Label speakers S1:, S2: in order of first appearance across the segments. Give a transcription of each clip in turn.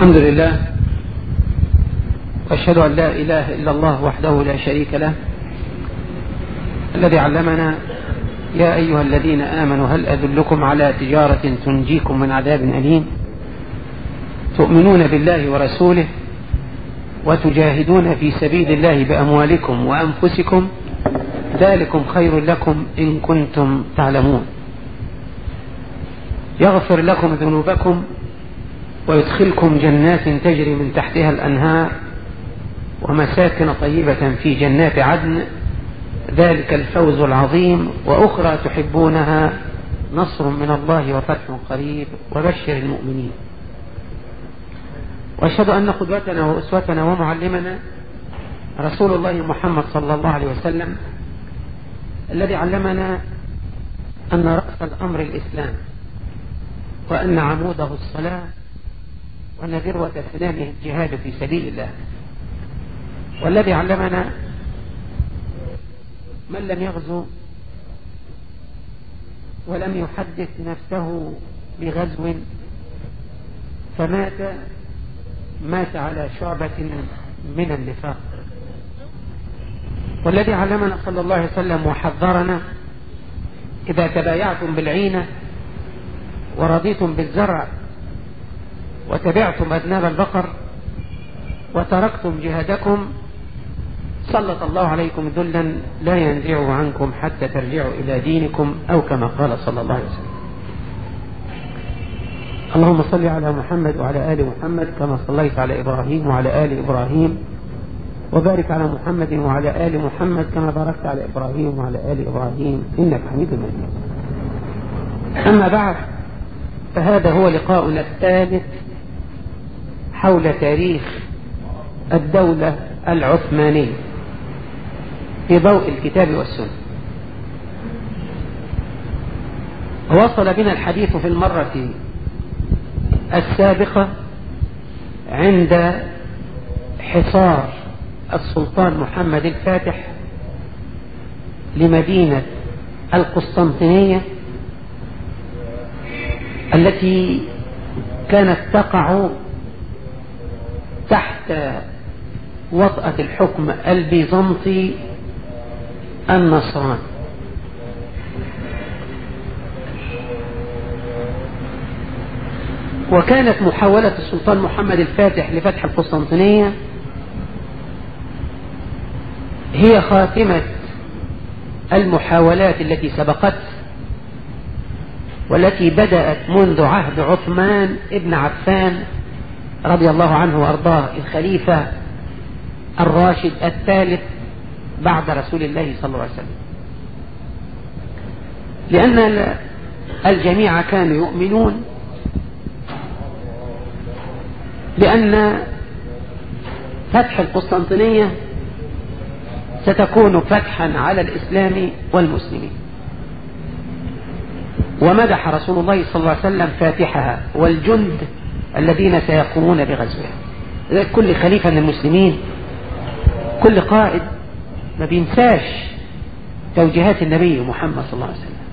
S1: الحمد لله واشهد ان لا اله الا الله وحده لا شريك له الذي علمنا يا ايها الذين امنوا هل ادلكم على تجاره تنجيكم من عذاب اليم تؤمنون بالله ورسوله وتجاهدون في سبيل الله باموالكم وانفسكم ذلكم خير لكم ان كنتم تعلمون يغفر لكم ذنوبكم ويدخلكم جنات تجري من تحتها الأنهار ومساكن طيبة في جنات عدن ذلك الفوز العظيم وأخرى تحبونها نصر من الله وفتح قريب وبشر المؤمنين وأشهد أن قدوتنا وأسوتنا ومعلمنا رسول الله محمد صلى الله عليه وسلم الذي علمنا أن رأس الأمر الإسلام وأن عموده الصلاة وأن ذروة سنامه الجهاد في سبيل الله والذي علمنا من لم يغزو ولم يحدث نفسه بغزو فمات مات على شعبة من النفاق والذي علمنا صلى الله عليه وسلم وحذرنا إذا تبايعتم بالعينة ورضيتم بالزرع وتبعتم أذناب البقر وتركتم جهادكم سلط الله عليكم ذلا لا ينزعه عنكم حتى ترجعوا إلى دينكم أو كما قال صلى الله عليه وسلم اللهم صل على محمد وعلى آل محمد كما صليت على إبراهيم وعلى آل إبراهيم وبارك على محمد وعلى آل محمد كما باركت على إبراهيم وعلى آل إبراهيم إنك حميد مجيد أما بعد فهذا هو لقاؤنا الثالث حول تاريخ الدولة العثمانية في ضوء الكتاب والسنة وصل بنا الحديث في المرة السابقة عند حصار السلطان محمد الفاتح لمدينة القسطنطينية التي كانت تقع تحت وطأة الحكم البيزنطي النصراني وكانت محاولة السلطان محمد الفاتح لفتح القسطنطينية هي خاتمة المحاولات التي سبقته والتي بدأت منذ عهد عثمان ابن عفان رضي الله عنه وارضاه الخليفة الراشد الثالث بعد رسول الله صلى الله عليه وسلم لأن الجميع كانوا يؤمنون بأن فتح القسطنطينية ستكون فتحا على الإسلام والمسلمين ومدح رسول الله صلى الله عليه وسلم فاتحها والجند الذين سيقومون بغزوها كل خليفة من المسلمين كل قائد ما بينساش توجيهات النبي محمد صلى الله عليه وسلم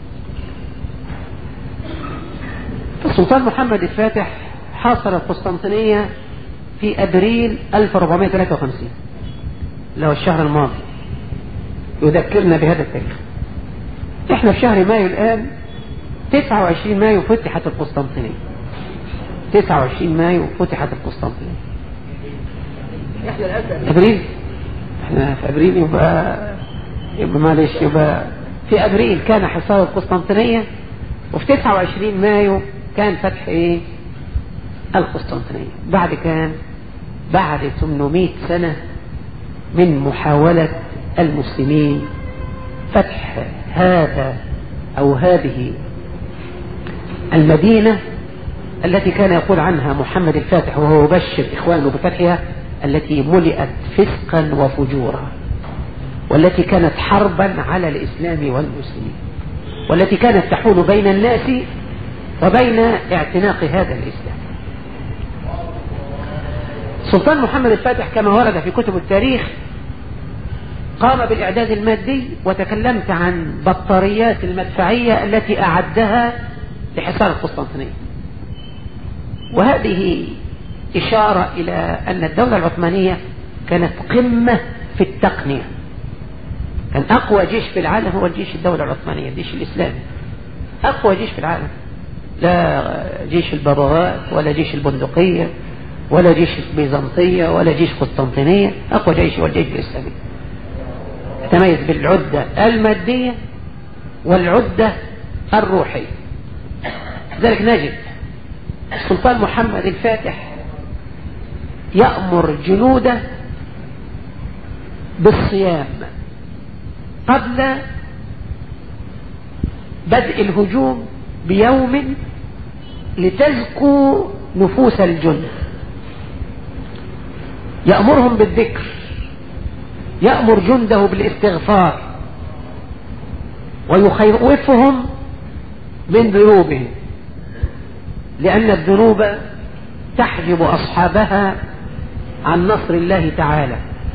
S1: السلطان محمد الفاتح حاصر القسطنطينية في أبريل 1453 اللي هو الشهر الماضي يذكرنا بهذا التاريخ احنا في شهر مايو الآن 29 مايو فتحت القسطنطينية 29 مايو فتحت القسطنطينية ابريل احنا في ابريل يبقى يبقى معلش يبقى في ابريل كان حصار القسطنطينية وفي 29 مايو كان فتح ايه القسطنطينية بعد كان بعد 800 سنة من محاولة المسلمين فتح هذا او هذه المدينة التي كان يقول عنها محمد الفاتح وهو يبشر إخوانه بفتحها التي ملئت فسقا وفجورا والتي كانت حربا على الإسلام والمسلمين والتي كانت تحول بين الناس وبين اعتناق هذا الإسلام سلطان محمد الفاتح كما ورد في كتب التاريخ قام بالإعداد المادي وتكلمت عن بطاريات المدفعية التي أعدها لحصار القسطنطينية وهذه إشارة إلى أن الدولة العثمانية كانت قمة في التقنية كان أقوى جيش في العالم هو الجيش الدولة العثمانية الجيش الإسلامي أقوى جيش في العالم لا جيش البابوات ولا جيش البندقية ولا جيش البيزنطية ولا جيش قسطنطينية أقوى جيش هو الجيش الإسلامي يتميز بالعدة المادية والعدة الروحية ذلك نجد السلطان محمد الفاتح يأمر جنوده بالصيام قبل بدء الهجوم بيوم لتزكو نفوس الجند يأمرهم بالذكر يأمر جنده بالاستغفار ويخوفهم من ذنوبهم لأن الذنوب تحجب أصحابها عن نصر الله تعالى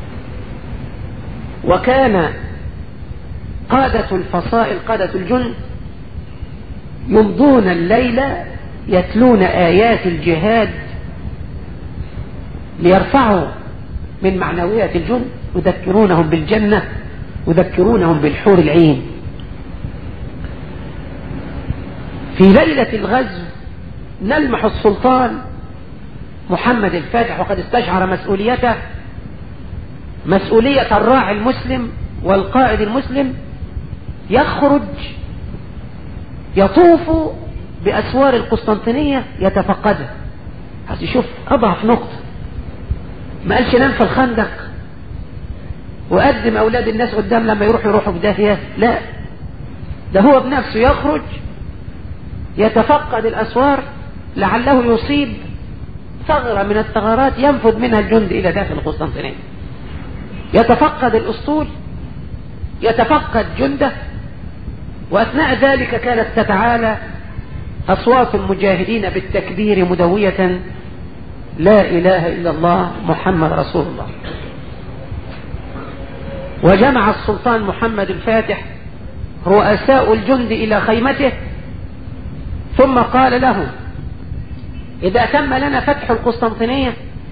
S1: وكان قادة الفصائل قادة الجند يمضون الليل يتلون آيات الجهاد ليرفعوا من معنويات الجند يذكرونهم بالجنة يذكرونهم بالحور العين في ليلة الغزو نلمح السلطان محمد الفاتح وقد استشعر مسؤوليته مسؤولية الراعي المسلم والقائد المسلم يخرج يطوف بأسوار القسطنطينية يتفقدها عايز يشوف أضعف نقطة ما قالش نام في الخندق وقدم أولاد الناس قدام لما يروحوا يروحوا بداهية لا ده هو بنفسه يخرج يتفقد الأسوار لعله يصيب ثغرة من الثغرات ينفذ منها الجند إلى داخل القسطنطينية يتفقد الأسطول يتفقد جنده وأثناء ذلك كانت تتعالى أصوات المجاهدين بالتكبير مدوية لا إله إلا الله محمد رسول الله وجمع السلطان محمد الفاتح رؤساء الجند إلى خيمته ثم قال له إذا تم لنا فتح القسطنطينية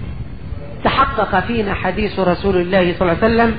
S1: تحقق فينا حديث رسول الله صلى الله عليه وسلم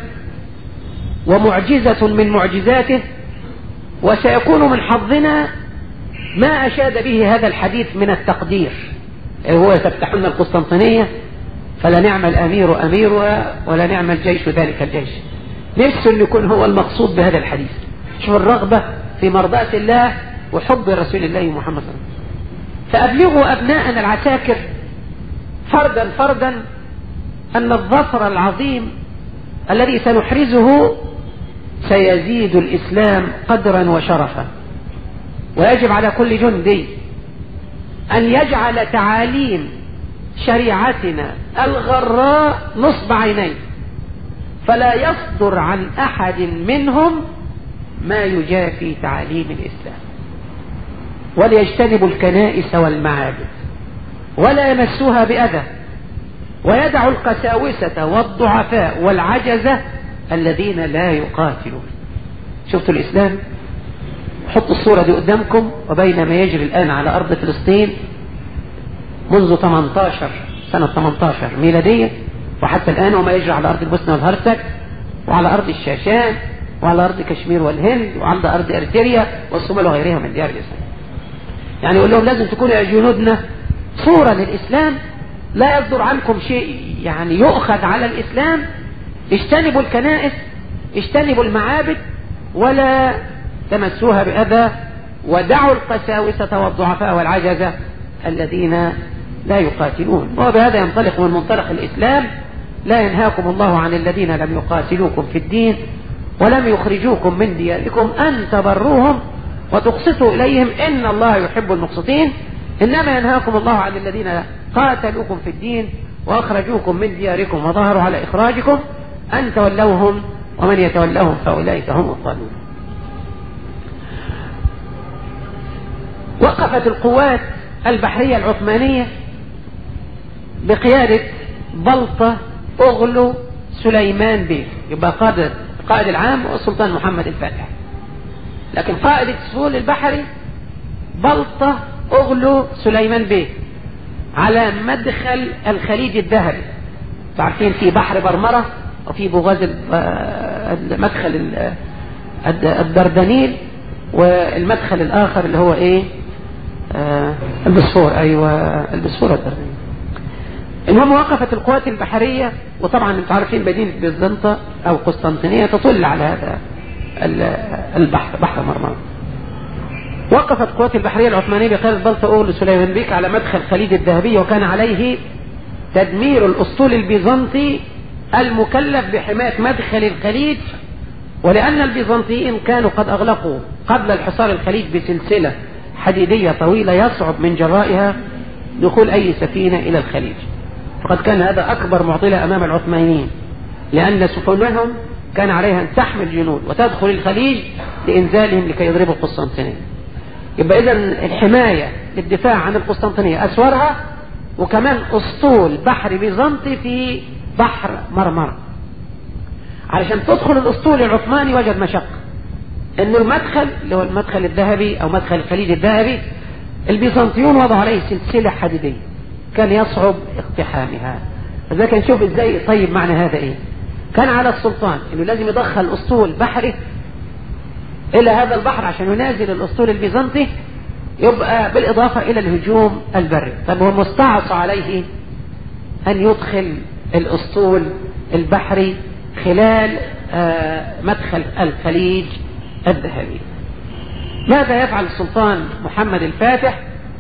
S1: ومعجزة من معجزاته وسيكون من حظنا ما أشاد به هذا الحديث من التقدير هو تفتحون القسطنطينية فلا نعم الأمير أميرها ولا نعم الجيش ذلك الجيش نفسه أن يكون هو المقصود بهذا الحديث شوف الرغبة في مرضاة الله وحب رسول الله محمد صلى الله عليه وسلم فأبلغوا أبناءنا العساكر فردا فردا أن الظفر العظيم الذي سنحرزه سيزيد الإسلام قدرا وشرفا ويجب على كل جندي أن يجعل تعاليم شريعتنا الغراء نصب عينيه فلا يصدر عن أحد منهم ما يجافي تعاليم الإسلام وليجتنبوا الكنائس والمعابد ولا يمسوها بأذى ويدعوا القساوسة والضعفاء والعجزة الذين لا يقاتلون شفتوا الإسلام حطوا الصورة دي قدامكم وبين ما يجري الآن على أرض فلسطين منذ 18 سنة 18 ميلادية وحتى الآن وما يجري على أرض البوسنة والهرسك وعلى أرض الشاشان وعلى أرض كشمير والهند وعلى أرض أريتريا والصومال وغيرها من ديار الإسلام يعني يقول لهم لازم تكونوا يا جنودنا صورة للإسلام لا يصدر عنكم شيء يعني يؤخذ على الإسلام اجتنبوا الكنائس اجتنبوا المعابد ولا تمسوها بأذى ودعوا القساوسة والضعفاء والعجزة الذين لا يقاتلون وبهذا ينطلق من منطلق الإسلام لا ينهاكم الله عن الذين لم يقاتلوكم في الدين ولم يخرجوكم من دياركم أن تبروهم وتقسطوا إليهم إن الله يحب المقسطين إنما ينهاكم الله عن الذين قاتلوكم في الدين وأخرجوكم من دياركم وظهروا على إخراجكم أن تولوهم ومن يتولهم فأولئك هم الضالون وقفت القوات البحرية العثمانية بقيادة بلطة أغلو سليمان بيه يبقى قائد القائد العام والسلطان محمد الفاتح لكن قائد السهول البحري بلطة أغلو سليمان بيه على مدخل الخليج الذهبي عارفين في بحر برمرة وفي بوغاز مدخل الدردنيل والمدخل الآخر اللي هو إيه آه البسفور أيوة البسفور الدردنيل المهم وقفت القوات البحرية وطبعا انتم عارفين مدينة بيزنطة أو قسطنطينية تطل على هذا البحر بحر مرمرة وقفت القوات البحرية العثمانية بقيادة بلطة أول سليمان بيك على مدخل خليج الذهبية وكان عليه تدمير الأسطول البيزنطي المكلف بحماية مدخل الخليج ولأن البيزنطيين كانوا قد أغلقوا قبل الحصار الخليج بسلسلة حديدية طويلة يصعب من جرائها دخول أي سفينة إلى الخليج فقد كان هذا أكبر معضلة أمام العثمانيين لأن سفنهم كان عليها أن تحمل جنود وتدخل الخليج لإنزالهم لكي يضربوا القسطنطينية يبقى إذا الحماية للدفاع عن القسطنطينية أسورها وكمان أسطول بحر بيزنطي في بحر مرمر علشان تدخل الأسطول العثماني وجد مشقة إنه المدخل اللي هو المدخل الذهبي أو مدخل الخليج الذهبي البيزنطيون وضعوا عليه سلسلة حديدية كان يصعب اقتحامها فذلك نشوف ازاي طيب معنى هذا ايه كان على السلطان انه لازم يدخل اسطول بحري الى هذا البحر عشان ينازل الاسطول البيزنطي يبقى بالاضافة الى الهجوم البري طب هو مستعصى عليه ان يدخل الاسطول البحري خلال مدخل الخليج الذهبي ماذا يفعل السلطان محمد الفاتح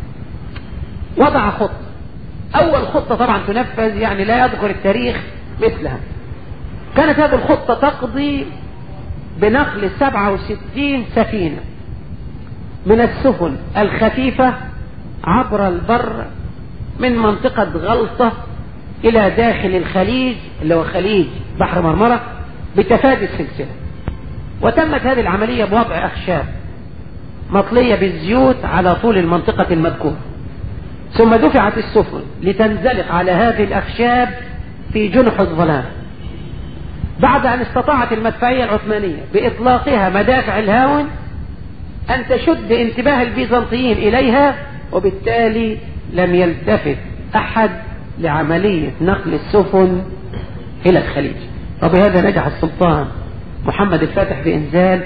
S1: وضع خطة أول خطة طبعا تنفذ يعني لا يذكر التاريخ مثلها كانت هذه الخطة تقضي بنقل 67 سفينة من السفن الخفيفة عبر البر من منطقة غلطة إلى داخل الخليج اللي هو خليج بحر مرمرة بتفادي السلسلة وتمت هذه العملية بوضع أخشاب مطلية بالزيوت على طول المنطقة المذكورة ثم دفعت السفن لتنزلق على هذه الأخشاب في جنح الظلام بعد أن استطاعت المدفعية العثمانية بإطلاقها مدافع الهاون أن تشد انتباه البيزنطيين إليها وبالتالي لم يلتفت أحد لعملية نقل السفن إلى الخليج وبهذا نجح السلطان محمد الفاتح بإنزال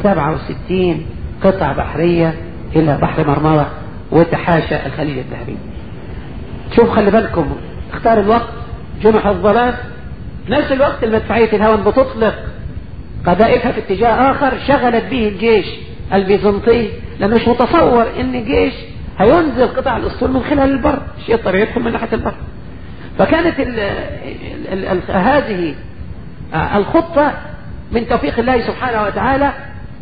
S1: 67 قطع بحرية إلى بحر مرمرة وتحاشى الخليج الذهبي شوف خلي بالكم اختار الوقت جنح الظلام نفس الوقت المدفعية الهون بتطلق قذائفها في اتجاه آخر شغلت به الجيش البيزنطي لأنه مش متصور إن جيش هينزل قطع الأسطول من خلال البر شيء طبيعي يدخل من ناحية البر فكانت ال ال ال هذه الخطة من توفيق الله سبحانه وتعالى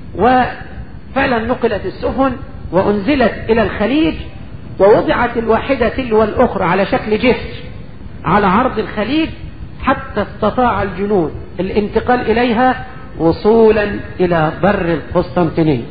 S1: وفعلا نقلت السفن وأنزلت إلى الخليج ووضعت الواحدة تلو الأخرى على شكل جسر على عرض الخليج حتى استطاع الجنود الانتقال إليها وصولا إلى بر القسطنطينية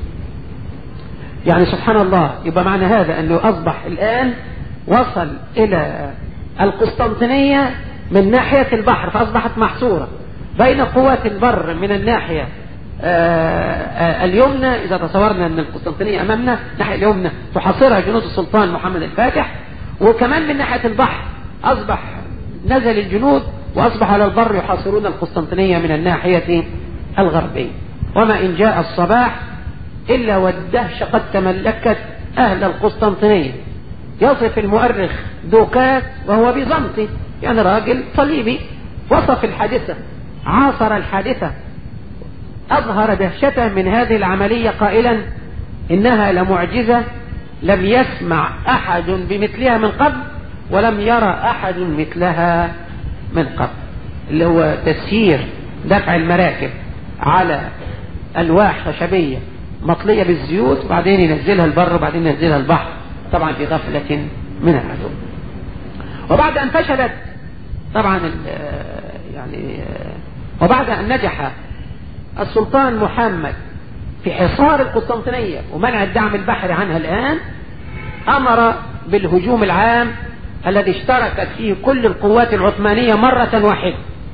S1: يعني سبحان الله يبقى معنى هذا أنه أصبح الآن وصل إلى القسطنطينية من ناحية البحر فأصبحت محصورة بين قوات البر من الناحية آآ آآ اليمنى إذا تصورنا أن القسطنطينية أمامنا الناحية اليمنى تحاصرها جنود السلطان محمد الفاتح وكمان من ناحية البحر أصبح نزل الجنود وأصبح على البر يحاصرون القسطنطينية من الناحية الغربية وما إن جاء الصباح إلا والدهشة قد تملكت أهل القسطنطينية يصف المؤرخ دوكات وهو بيزنطي يعني راجل صليبي وصف الحادثة عاصر الحادثة أظهر دهشته من هذه العملية قائلا إنها لمعجزة لم يسمع أحد بمثلها من قبل ولم يرى أحد مثلها من قبل اللي هو تسيير دفع المراكب على ألواح خشبية مطلية بالزيوت وبعدين ينزلها البر وبعدين ينزلها البحر طبعا في غفلة من العدو وبعد أن فشلت طبعا يعني وبعد أن نجح السلطان محمد في حصار القسطنطينية ومنع الدعم البحري عنها الآن أمر بالهجوم العام الذي اشتركت فيه كل القوات العثمانية مرة واحدة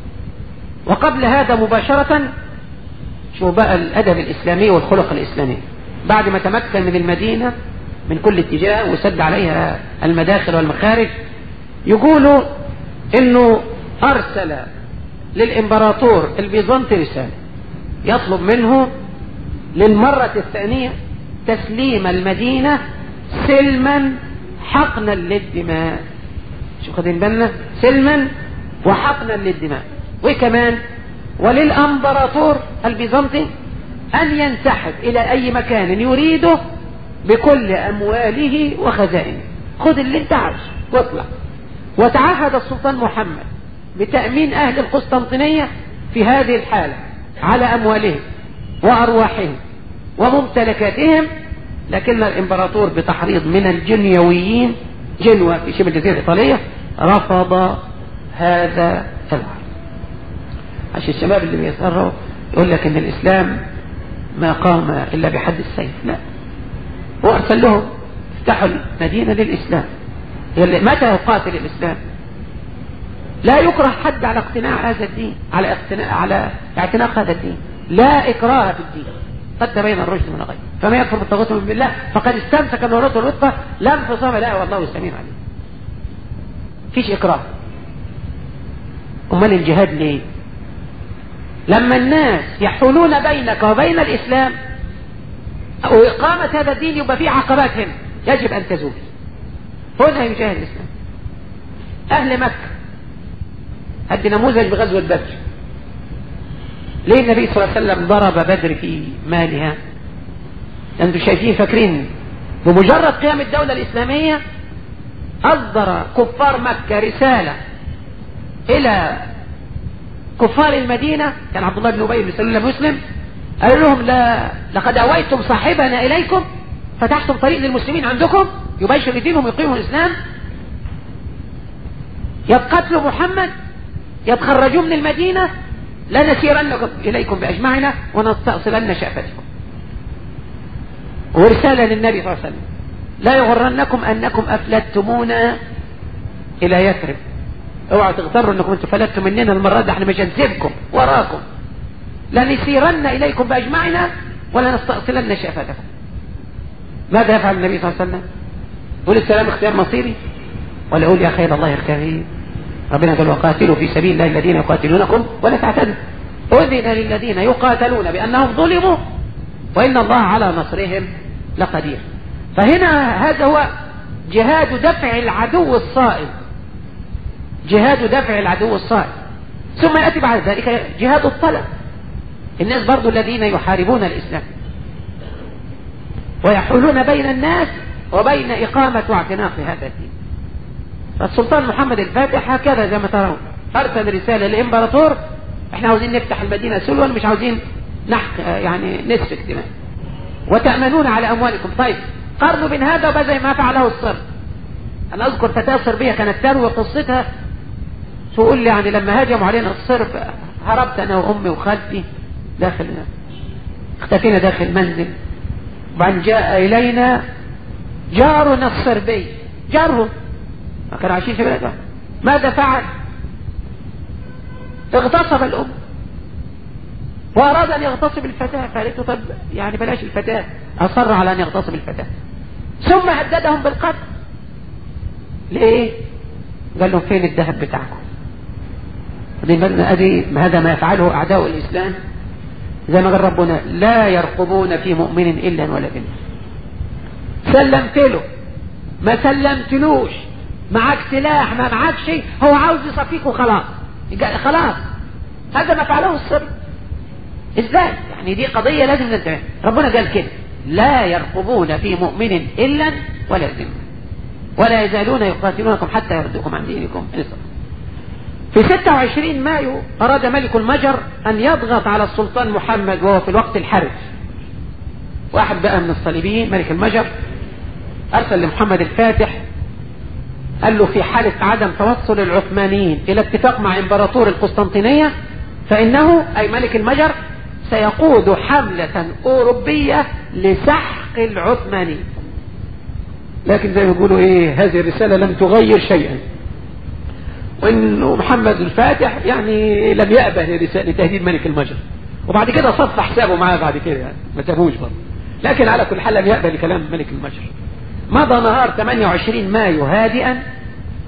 S1: وقبل هذا مباشرة شو بقى الأدب الإسلامي والخلق الإسلامي بعد ما تمكن من المدينة من كل اتجاه وسد عليها المداخل والمخارج يقولوا انه ارسل للامبراطور البيزنطي رسالة يطلب منه للمرة الثانية تسليم المدينة سلما حقنا للدماء شو خدين بالنا سلما وحقنا للدماء وكمان وللامبراطور البيزنطي ان ينسحب الى اي مكان يريده بكل امواله وخزائنه خذ اللي انت عايزه واطلع وتعهد السلطان محمد بتأمين اهل القسطنطينية في هذه الحالة على اموالهم وارواحهم وممتلكاتهم لكن الامبراطور بتحريض من الجنيويين جنوة في شبه الجزيرة الإيطالية رفض هذا العرض عشان الشباب اللي بيصروا يقول لك ان الاسلام ما قام الا بحد السيف لا وارسل لهم افتحوا المدينة للاسلام متى يقاتل الاسلام لا يكره حد على اقتناع هذا الدين على اقتناع على اعتناق هذا الدين لا اكراه في الدين قد تبين الرشد من الغي فما يكفر بالطاغوت من بالله فقد استمسك بالعروة الوثقى لا انفصام لها والله السميع عليه فيش اكراه امال الجهاد ليه لما الناس يحولون بينك وبين الاسلام واقامة هذا الدين يبقى فيه عقبات هنا يجب ان تزول هنا يجاهد الاسلام اهل مكة هدي نموذج بغزوة بدر ليه النبي صلى الله عليه وسلم ضرب بدر في مالها انتم شايفين فاكرين بمجرد قيام الدولة الإسلامية أصدر كفار مكة رسالة إلى كفار المدينة كان عبد الله بن أبي بن سلول مسلم قال لهم لا لقد أويتم صاحبنا إليكم فتحتم طريق للمسلمين عندكم يبشر دينهم ويقيموا الإسلام يتقتلوا محمد يتخرجوا من المدينة لنسيرنكم إليكم بأجمعنا ونستأصلن شأفتكم ورسالة للنبي صلى الله عليه وسلم لا يغرنكم أنكم أفلتمونا إلى يثرب اوعوا تغتروا انكم انتم فلتوا مننا المرة دي احنا مش هنسيبكم وراكم لنسيرن إليكم بأجمعنا ولنستأصلن شأفتكم ماذا يفعل النبي صلى الله عليه وسلم قول السلام اختيار مصيري ولا قول يا خير الله يركبه ربنا قال وقاتلوا في سبيل الله الذين يقاتلونكم ولا تعتدوا أذن للذين يقاتلون بأنهم ظلموا وإن الله على نصرهم لقدير فهنا هذا هو جهاد دفع العدو الصائم جهاد دفع العدو الصائم ثم يأتي بعد ذلك جهاد الطلب الناس برضو الذين يحاربون الإسلام ويحولون بين الناس وبين إقامة واعتناق هذا الدين فالسلطان محمد الفاتح هكذا زي ما ترون أرسل رسالة للإمبراطور احنا عاوزين نفتح المدينة سلوا مش عاوزين نحق يعني نسفك دماء وتأمنون على أموالكم طيب قارنوا بين هذا وبين ما فعله الصرب أنا أذكر فتاة صربية كانت تروي قصتها تقول لي يعني لما هاجموا علينا الصرب هربت أنا وأمي وخالتي داخل اختفينا داخل منزل وبعدين جاء إلينا جارنا الصربي جارهم كانوا عايشين في بلد ماذا فعل اغتصب الأم وأراد أن يغتصب الفتاة فقالت له طب يعني بلاش الفتاة أصر على أن يغتصب الفتاة ثم هددهم بالقتل ليه قال لهم فين الذهب بتاعكم أدي هذا ما يفعله أعداء الإسلام زي ما قال ربنا لا يرقبون في مؤمن إلا ولا ذمة سلمت له ما سلمتلوش معاك سلاح ما معاك شيء هو عاوز يصفيك وخلاص خلاص هذا ما فعله السر ازاي يعني دي قضية لازم ننتبه ربنا قال كده لا يرقبون في مؤمن إلا ولا ذمة ولا يزالون يقاتلونكم حتى يردوكم عن دينكم في 26 مايو أراد ملك المجر أن يضغط على السلطان محمد وهو في الوقت الحرج واحد بقى من الصليبيين ملك المجر أرسل لمحمد الفاتح قال له في حالة عدم توصل العثمانيين إلى اتفاق مع إمبراطور القسطنطينية فإنه أي ملك المجر سيقود حملة أوروبية لسحق العثمانيين لكن زي ما يقولوا إيه هذه الرسالة لم تغير شيئا وإنه محمد الفاتح يعني لم يأبه لتهديد ملك المجر وبعد كده صف حسابه معاه بعد كده يعني ما تابوش برضه لكن على كل حال لم يأبه لكلام ملك المجر مضى نهار 28 مايو هادئا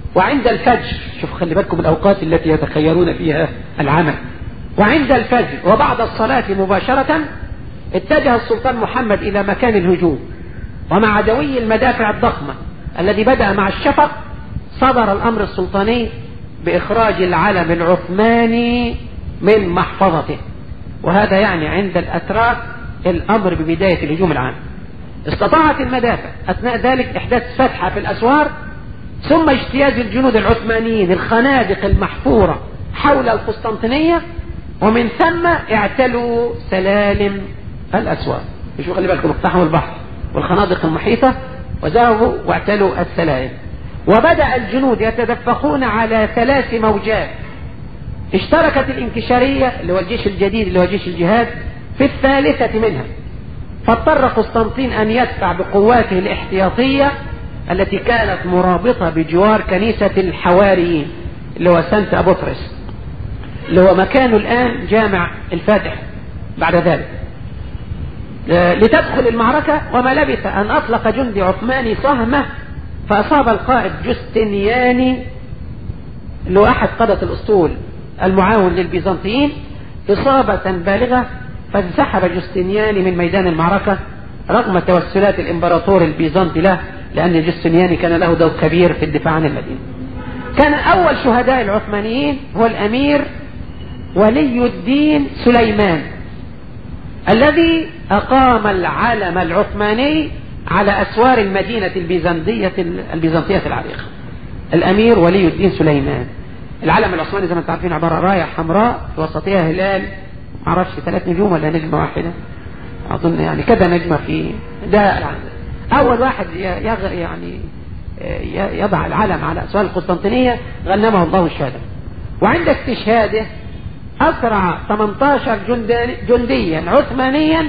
S1: وعند الفجر شوف خلي بالكم الأوقات التي يتخيرون فيها العمل وعند الفجر وبعد الصلاة مباشرة اتجه السلطان محمد إلى مكان الهجوم ومع دوي المدافع الضخمة الذي بدأ مع الشفق صدر الأمر السلطاني بإخراج العلم العثماني من محفظته وهذا يعني عند الأتراك الأمر ببداية الهجوم العام استطاعت المدافع أثناء ذلك إحداث فتحة في الأسوار ثم اجتياز الجنود العثمانيين الخنادق المحفورة حول القسطنطينية ومن ثم اعتلوا سلالم الأسوار شوفوا خلي بالكم اقتحموا البحر والخنادق المحيطة وذهبوا واعتلوا السلالم وبدأ الجنود يتدفقون على ثلاث موجات اشتركت الانكشارية اللي هو الجيش الجديد اللي هو جيش الجهاد في الثالثة منها فاضطر قسطنطين أن يدفع بقواته الاحتياطية التي كانت مرابطة بجوار كنيسة الحواريين اللي هو سانت أبوترس اللي هو مكانه الآن جامع الفاتح بعد ذلك لتدخل المعركة وما لبث أن أطلق جندي عثماني صهمة فأصاب القائد جستنياني اللي هو أحد قادة الأسطول المعاون للبيزنطيين إصابة بالغة فانسحب جستنياني من ميدان المعركة رغم توسلات الإمبراطور البيزنطي له لأن جستنياني كان له دور كبير في الدفاع عن المدينة كان أول شهداء العثمانيين هو الأمير ولي الدين سليمان الذي أقام العلم العثماني على أسوار المدينة البيزنطية البيزنطية العريقة الأمير ولي الدين سليمان العلم العثماني زي ما انتم عارفين عبارة راية حمراء في وسطها هلال معرفش ثلاث نجوم ولا نجمة واحدة أظن يعني كذا نجمة في ده أول واحد يعني يضع العلم على أسوار القسطنطينية غنمه الله الشهادة وعند استشهاده أسرع 18 جنديا عثمانيا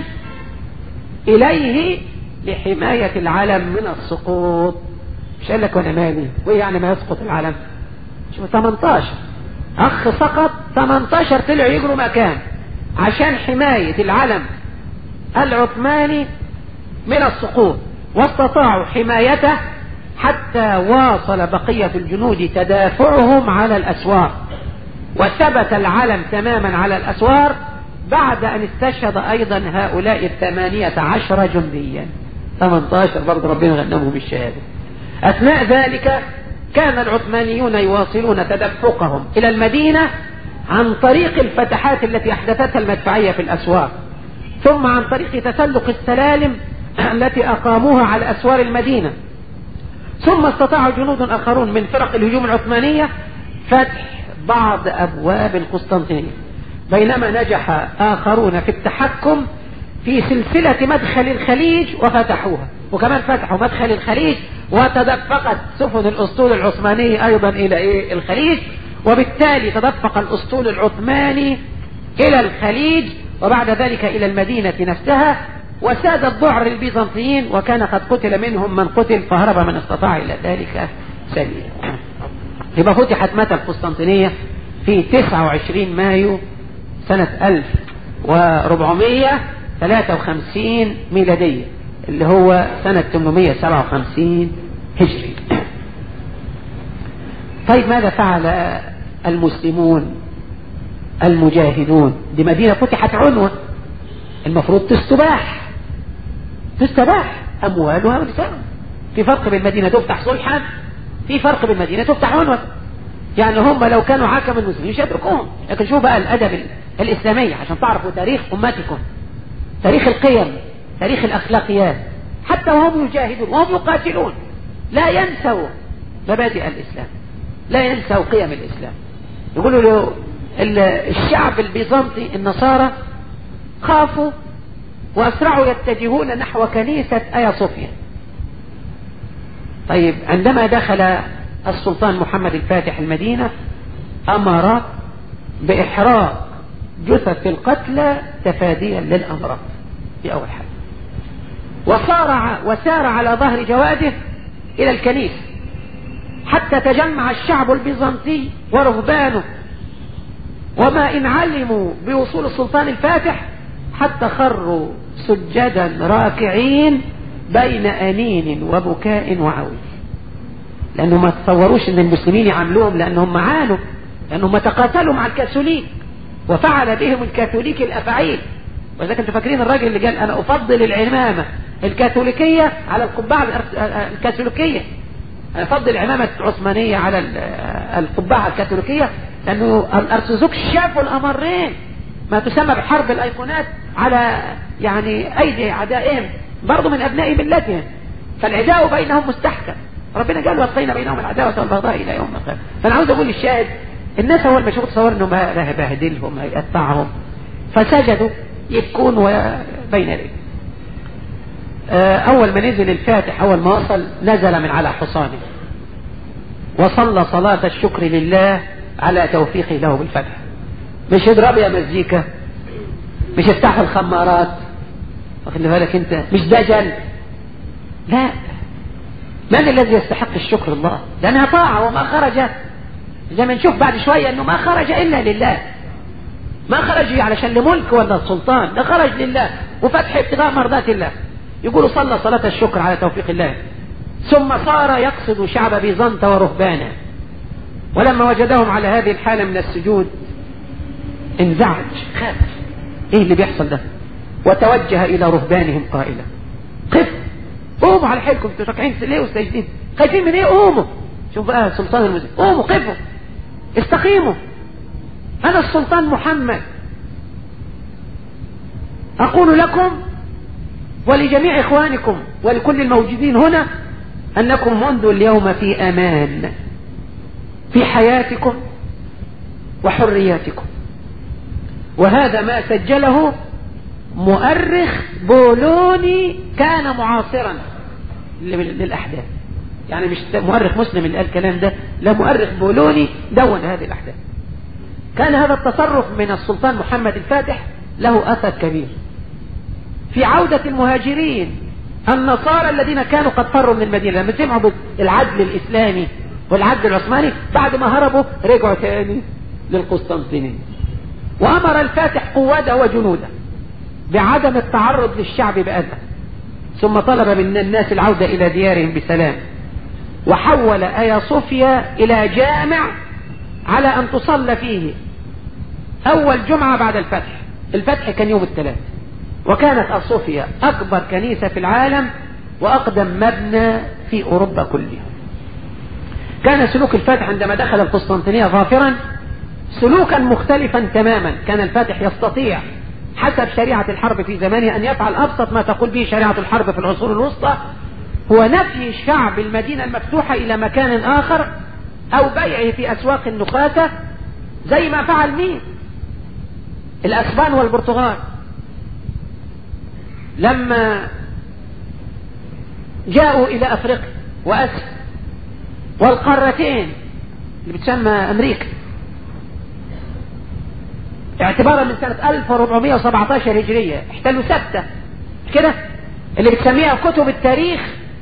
S1: إليه لحماية العلم من السقوط مش قال لك وانا مالي وايه يعني ما يسقط العلم شوف 18 اخ سقط 18 طلعوا يجروا مكان عشان حماية العلم العثماني من السقوط واستطاعوا حمايته حتى واصل بقية الجنود تدافعهم على الأسوار وثبت العلم تماما على الأسوار بعد أن استشهد أيضا هؤلاء الثمانية عشر جنديا 18 برضه ربنا غنمهم بالشهادة أثناء ذلك كان العثمانيون يواصلون تدفقهم إلى المدينة عن طريق الفتحات التي أحدثتها المدفعية في الأسواق ثم عن طريق تسلق السلالم التي أقاموها على أسوار المدينة ثم استطاع جنود آخرون من فرق الهجوم العثمانية فتح بعض أبواب القسطنطينية بينما نجح آخرون في التحكم في سلسلة مدخل الخليج وفتحوها وكمان فتحوا مدخل الخليج وتدفقت سفن الأسطول العثماني أيضا إلى إيه الخليج وبالتالي تدفق الأسطول العثماني إلى الخليج وبعد ذلك إلى المدينة نفسها وساد الذعر للبيزنطيين وكان قد قتل منهم من قتل فهرب من استطاع إلى ذلك سبيلا يبقى فتحت متى القسطنطينية في 29 مايو سنة 1453 ميلادية اللي هو سنة 857 هجري طيب ماذا فعل المسلمون المجاهدون دي مدينة فتحت عنوة المفروض تستباح تستباح أموالها ونساء في فرق بين مدينة تفتح صلحا في فرق بين مدينة تفتح عنوة يعني هم لو كانوا حكم المسلمين مش يتركوهم لكن شوف بقى الأدب الإسلامي عشان تعرفوا تاريخ أمتكم تاريخ القيم تاريخ الأخلاقيات حتى وهم يجاهدون وهم يقاتلون لا ينسوا مبادئ الإسلام لا ينسوا قيم الإسلام يقولوا له الشعب البيزنطي النصارى خافوا وأسرعوا يتجهون نحو كنيسة آيا صوفيا طيب عندما دخل السلطان محمد الفاتح المدينة أمر بإحراق جثث القتلى تفاديا للأمراض في أول حاجة وصار وسار على ظهر جواده إلى الكنيسة حتى تجمع الشعب البيزنطي ورهبانه وما إن علموا بوصول السلطان الفاتح حتى خروا سجدا راكعين بين أنين وبكاء وعويل لأنهم ما تصوروش أن المسلمين يعاملوهم لأنهم عانوا لأنهم تقاتلوا مع الكاثوليك وفعل بهم الكاثوليك الأفعيل وإذا انتم فاكرين الراجل اللي قال أنا أفضل العمامة الكاثوليكية على القبعة الكاثوليكية أنا أفضل العمامة العثمانية على القبعة الكاثوليكية لأنه الأرثوذكس شافوا الأمرين ما تسمى بحرب الأيقونات على يعني أيدي أعدائهم برضو من أبناء ملتهم فالعداء بينهم مستحكم ربنا قال وأبقينا بينهم العداوة والبغضاء إلى يوم القيامة فأنا عاوز أقول للشاهد الناس أول ما يشوفوا تصور إنه هيبهدلهم هيقطعهم فسجدوا يبكون بين يديه أول ما نزل الفاتح أول ما وصل نزل من على حصانه وصلى صلاة الشكر لله على توفيقه له بالفتح مش اضرب يا مزيكا مش افتح الخمارات واخد بالك انت مش دجل لا من الذي يستحق الشكر الله لانها طاعة وما خرج زي ما نشوف بعد شوية انه ما خرج الا لله ما خرج علشان لملك ولا سلطان ده خرج لله وفتح ابتغاء مرضات الله يقول صلى صلاة الشكر على توفيق الله ثم صار يقصد شعب بيزنط ورهبانه ولما وجدهم على هذه الحالة من السجود انزعج خاف ايه اللي بيحصل ده وتوجه الى رهبانهم قائلا قف قوموا على حيلكم انتوا راكعين ليه وساجدين خايفين من ايه قوموا شوف بقى سلطان المسلمين قوموا قفوا استقيموا انا السلطان محمد اقول لكم ولجميع اخوانكم ولكل الموجودين هنا انكم منذ اليوم في امان في حياتكم وحرياتكم وهذا ما سجله مؤرخ بولوني كان معاصرا للأحداث يعني مش مؤرخ مسلم اللي قال الكلام ده لا مؤرخ بولوني دون هذه الأحداث كان هذا التصرف من السلطان محمد الفاتح له أثر كبير في عودة المهاجرين النصارى الذين كانوا قد فروا من المدينة لما سمعوا بالعدل الإسلامي والعدل العثماني بعد ما هربوا رجعوا تاني للقسطنطينية وأمر الفاتح قواده وجنوده بعدم التعرض للشعب بأذى ثم طلب من الناس العودة إلى ديارهم بسلام وحول آيا صوفيا إلى جامع على أن تصلى فيه أول جمعة بعد الفتح الفتح كان يوم الثلاث وكانت أصوفيا أكبر كنيسة في العالم وأقدم مبنى في أوروبا كلها كان سلوك الفاتح عندما دخل القسطنطينية ظافرا سلوكا مختلفا تماما كان الفاتح يستطيع حسب شريعة الحرب في زمانه أن يفعل أبسط ما تقول به شريعة الحرب في العصور الوسطى هو نفي شعب المدينة المفتوحة إلى مكان آخر أو بيعه في أسواق النقاة زي ما فعل مين الأسبان والبرتغال لما جاءوا إلى أفريقيا وأسيا والقارتين اللي بتسمى أمريكا اعتبارا من سنة 1417 هجرية احتلوا سبتة كده اللي بتسميها كتب التاريخ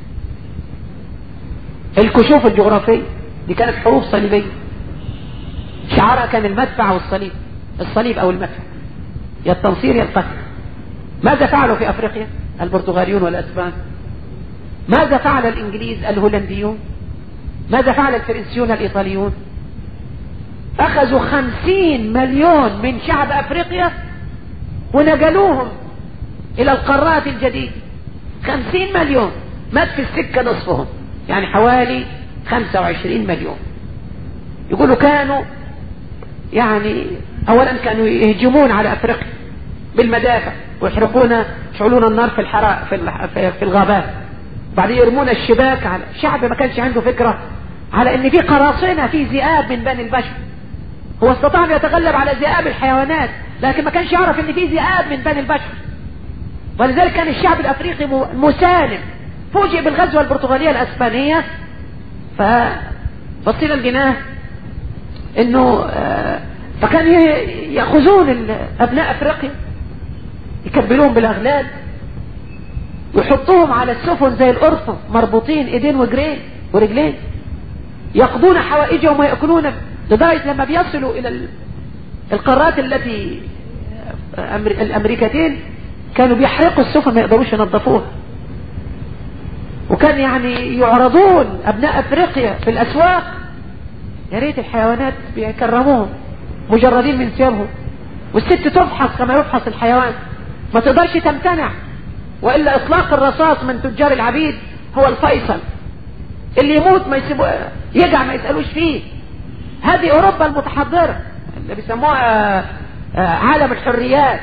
S1: الكشوف الجغرافية دي كانت حروف صليبية شعارها كان المدفع والصليب الصليب او المدفع يا التنصير يا القتل ماذا فعلوا في افريقيا البرتغاليون والاسبان ماذا فعل الانجليز الهولنديون ماذا فعل الفرنسيون الايطاليون اخذوا خمسين مليون من شعب افريقيا ونقلوهم الى القارات الجديدة خمسين مليون مات في السكة نصفهم يعني حوالي خمسة وعشرين مليون يقولوا كانوا يعني اولا كانوا يهجمون على افريقيا بالمدافع ويحرقون يشعلون النار في الحراء في, في الغابات بعدين يرمون الشباك على شعب ما كانش عنده فكرة على ان في قراصنة في ذئاب من بني البشر هو استطاع ان يتغلب على ذئاب الحيوانات لكن ما كانش يعرف ان في ذئاب من بني البشر ولذلك كان الشعب الافريقي مسالم فوجئ بالغزوة البرتغالية الاسبانية فبصينا الجناه انه فكان ياخذون ابناء افريقيا يكبلوهم بالاغلال ويحطوهم على السفن زي القرصة مربوطين ايدين وجرين ورجلين يقضون حوائجهم ويأكلون لغاية لما بيصلوا الى القارات التي الامريكتين كانوا بيحرقوا السفن ما يقدروش ينظفوها وكان يعني يعرضون ابناء افريقيا في الاسواق يا ريت الحيوانات بيكرموهم مجردين من ثيابهم والست تفحص كما يفحص الحيوان ما تقدرش تمتنع والا اطلاق الرصاص من تجار العبيد هو الفيصل اللي يموت ما يسيبوا يجع ما يسالوش فيه هذه اوروبا المتحضره اللي بيسموها عالم الحريات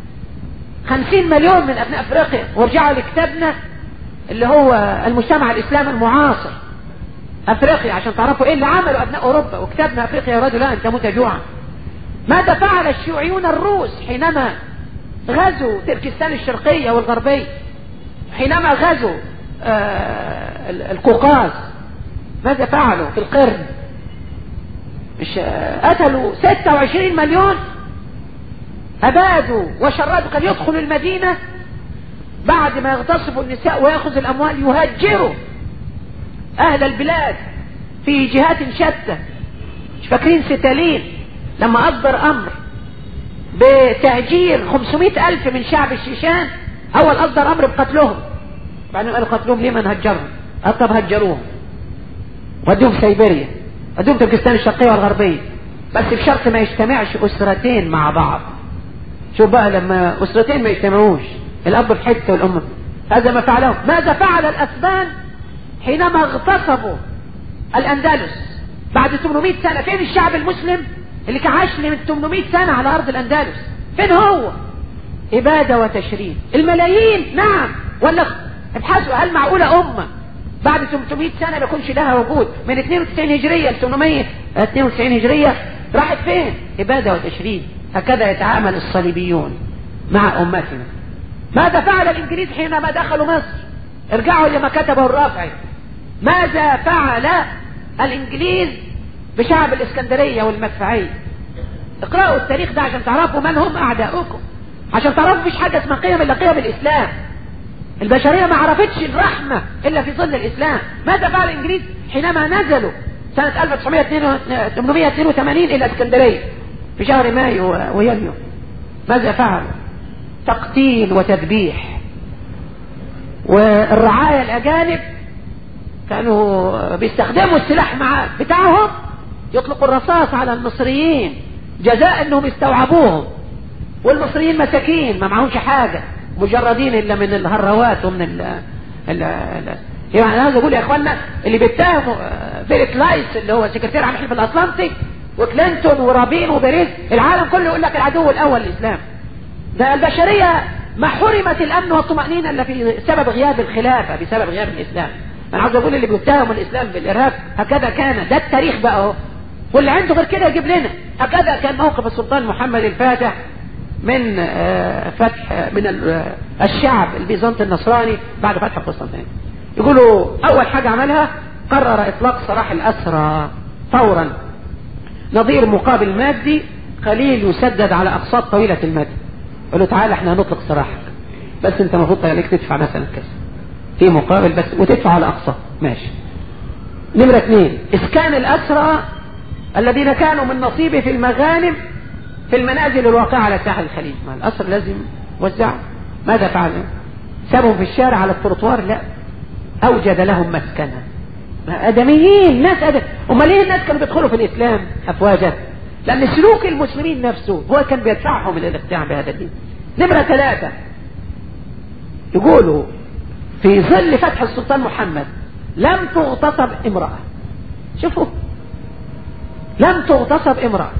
S1: خمسين مليون من ابناء افريقيا ورجعوا لكتابنا اللي هو المجتمع الاسلامي المعاصر افريقيا عشان تعرفوا ايه اللي عملوا ابناء اوروبا وكتابنا افريقيا يا رجلان تموت جوعا ماذا فعل الشيوعيون الروس حينما غزوا تركستان الشرقية والغربية حينما غزوا آه القوقاز ماذا فعلوا في القرن مش قتلوا 26 مليون أبادوا وشردوا كان يدخل المدينة بعد ما يغتصبوا النساء ويأخذ الأموال يهجروا أهل البلاد في جهات شتى مش فاكرين ستالين لما أصدر أمر بتهجير 500 ألف من شعب الشيشان أول أصدر أمر بقتلهم بعدين قالوا قتلهم ليه ما نهجرهم قال طب هجروهم ودوهم سيبيريا ودوهم تركستان الشرقية والغربية بس بشرط ما يجتمعش أسرتين مع بعض شوف بقى لما أسرتين ما يجتمعوش الأب في حتة والأم هذا ما فعله ماذا فعل الأسبان حينما اغتصبوا الأندلس بعد 800 سنة فين الشعب المسلم اللي كان عاش من 800 سنة على أرض الأندلس فين هو إبادة وتشريد الملايين نعم ولا ابحثوا هل معقولة أمة بعد 800 سنة ما يكونش لها وجود من 92 هجرية ل 892 هجرية راحت فين إبادة وتشريد هكذا يتعامل الصليبيون مع أمتنا ماذا فعل الإنجليز حينما دخلوا مصر ارجعوا لما كتبه الرافعي ماذا فعل الإنجليز بشعب الإسكندرية والمدفعية اقرأوا التاريخ ده عشان تعرفوا من هم أعداؤكم عشان تعرفوا مفيش حاجة اسمها قيم إلا قيم الإسلام البشرية ما عرفتش الرحمة إلا في ظل الإسلام ماذا فعل الإنجليز حينما نزلوا سنة 1882 إلى اسكندرية في شهر مايو ويوليو ماذا فعلوا تقتيل وتذبيح والرعاية الأجانب كانوا بيستخدموا السلاح مع بتاعهم يطلقوا الرصاص على المصريين جزاء انهم استوعبوهم والمصريين مساكين ما معهمش حاجة مجردين الا من الهروات ومن ال ال ال يعني انا عايز اقول يا اخوانا اللي بيتهموا فيريك لايس اللي هو سكرتير عام الحلف الاطلنطي وكلينتون ورابين وبيريز العالم كله يقول لك العدو الاول الاسلام ده البشريه ما حرمت الامن والطمانينه الا في سبب غياب الخلافه بسبب غياب الاسلام انا عاوز اقول اللي بيتهم الاسلام بالارهاب هكذا كان ده التاريخ بقى اهو واللي عنده غير كده يجيب لنا هكذا كان موقف السلطان محمد الفاتح من فتح من الشعب البيزنطي النصراني بعد فتح القسطنطينيه يقولوا اول حاجه عملها قرر اطلاق سراح الاسرى فورا نظير مقابل مادي قليل يسدد على اقساط طويله المدى قال له تعالى احنا هنطلق سراحك بس انت المفروض عليك تدفع مثلا كذا في مقابل بس وتدفع على اقساط ماشي نمرة اثنين اسكان الاسرى الذين كانوا من نصيبه في المغانم في المنازل الواقعة على ساحل الخليج ما الاسر لازم وزع ماذا فعل سابهم في الشارع على التروتوار لا اوجد لهم مسكنا ادميين ناس ادم امال ليه الناس كانوا بيدخلوا في الاسلام افواجا لان سلوك المسلمين نفسه هو كان بيدفعهم الى الاقتناع بهذا الدين نمرة ثلاثة يقولوا في ظل فتح السلطان محمد لم تغتصب امرأة شوفوا لم تغتصب امرأة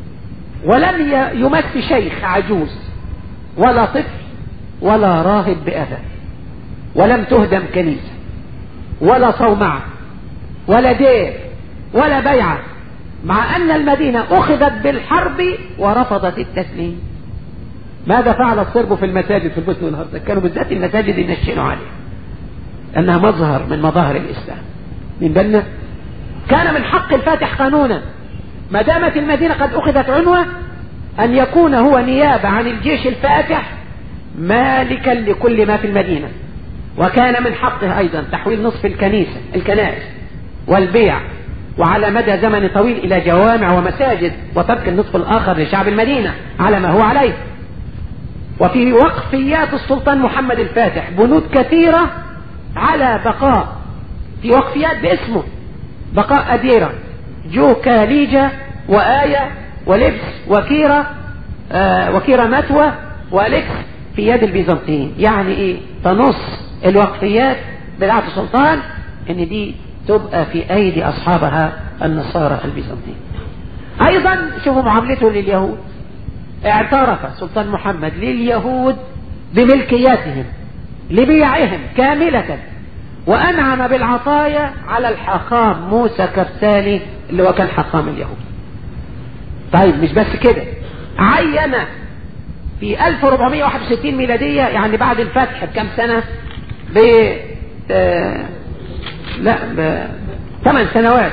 S1: ولم يمس شيخ عجوز ولا طفل ولا راهب بأذى ولم تهدم كنيسة ولا صومعة ولا دير ولا بيعة مع أن المدينة أخذت بالحرب ورفضت التسليم ماذا فعل الصرب في المساجد في البوسنة والهرسك كانوا بالذات المساجد ينشنوا عليها أنها مظهر من مظاهر الإسلام من بالنا كان من حق الفاتح قانونا ما دامت المدينة قد أخذت عنوة أن يكون هو نيابة عن الجيش الفاتح مالكا لكل ما في المدينة وكان من حقه أيضا تحويل نصف الكنيسة الكنائس والبيع وعلى مدى زمن طويل إلى جوامع ومساجد وترك النصف الآخر لشعب المدينة على ما هو عليه وفي وقفيات السلطان محمد الفاتح بنود كثيرة على بقاء في وقفيات باسمه بقاء أديرة جوكا ليجا وآية ولبس وكيرة آه وكيرة متوى والكس في يد البيزنطيين يعني ايه تنص الوقفيات بتاعت السلطان ان دي تبقى في ايدي اصحابها النصارى البيزنطيين ايضا شوفوا معاملته لليهود اعترف سلطان محمد لليهود بملكياتهم لبيعهم كاملة وأنعم بالعطايا على الحاخام موسى كرسالي اللي هو كان حاخام اليهود طيب مش بس كده عين في 1461 ميلادية يعني بعد الفتح بكم سنة ب آه لا ب 8 سنوات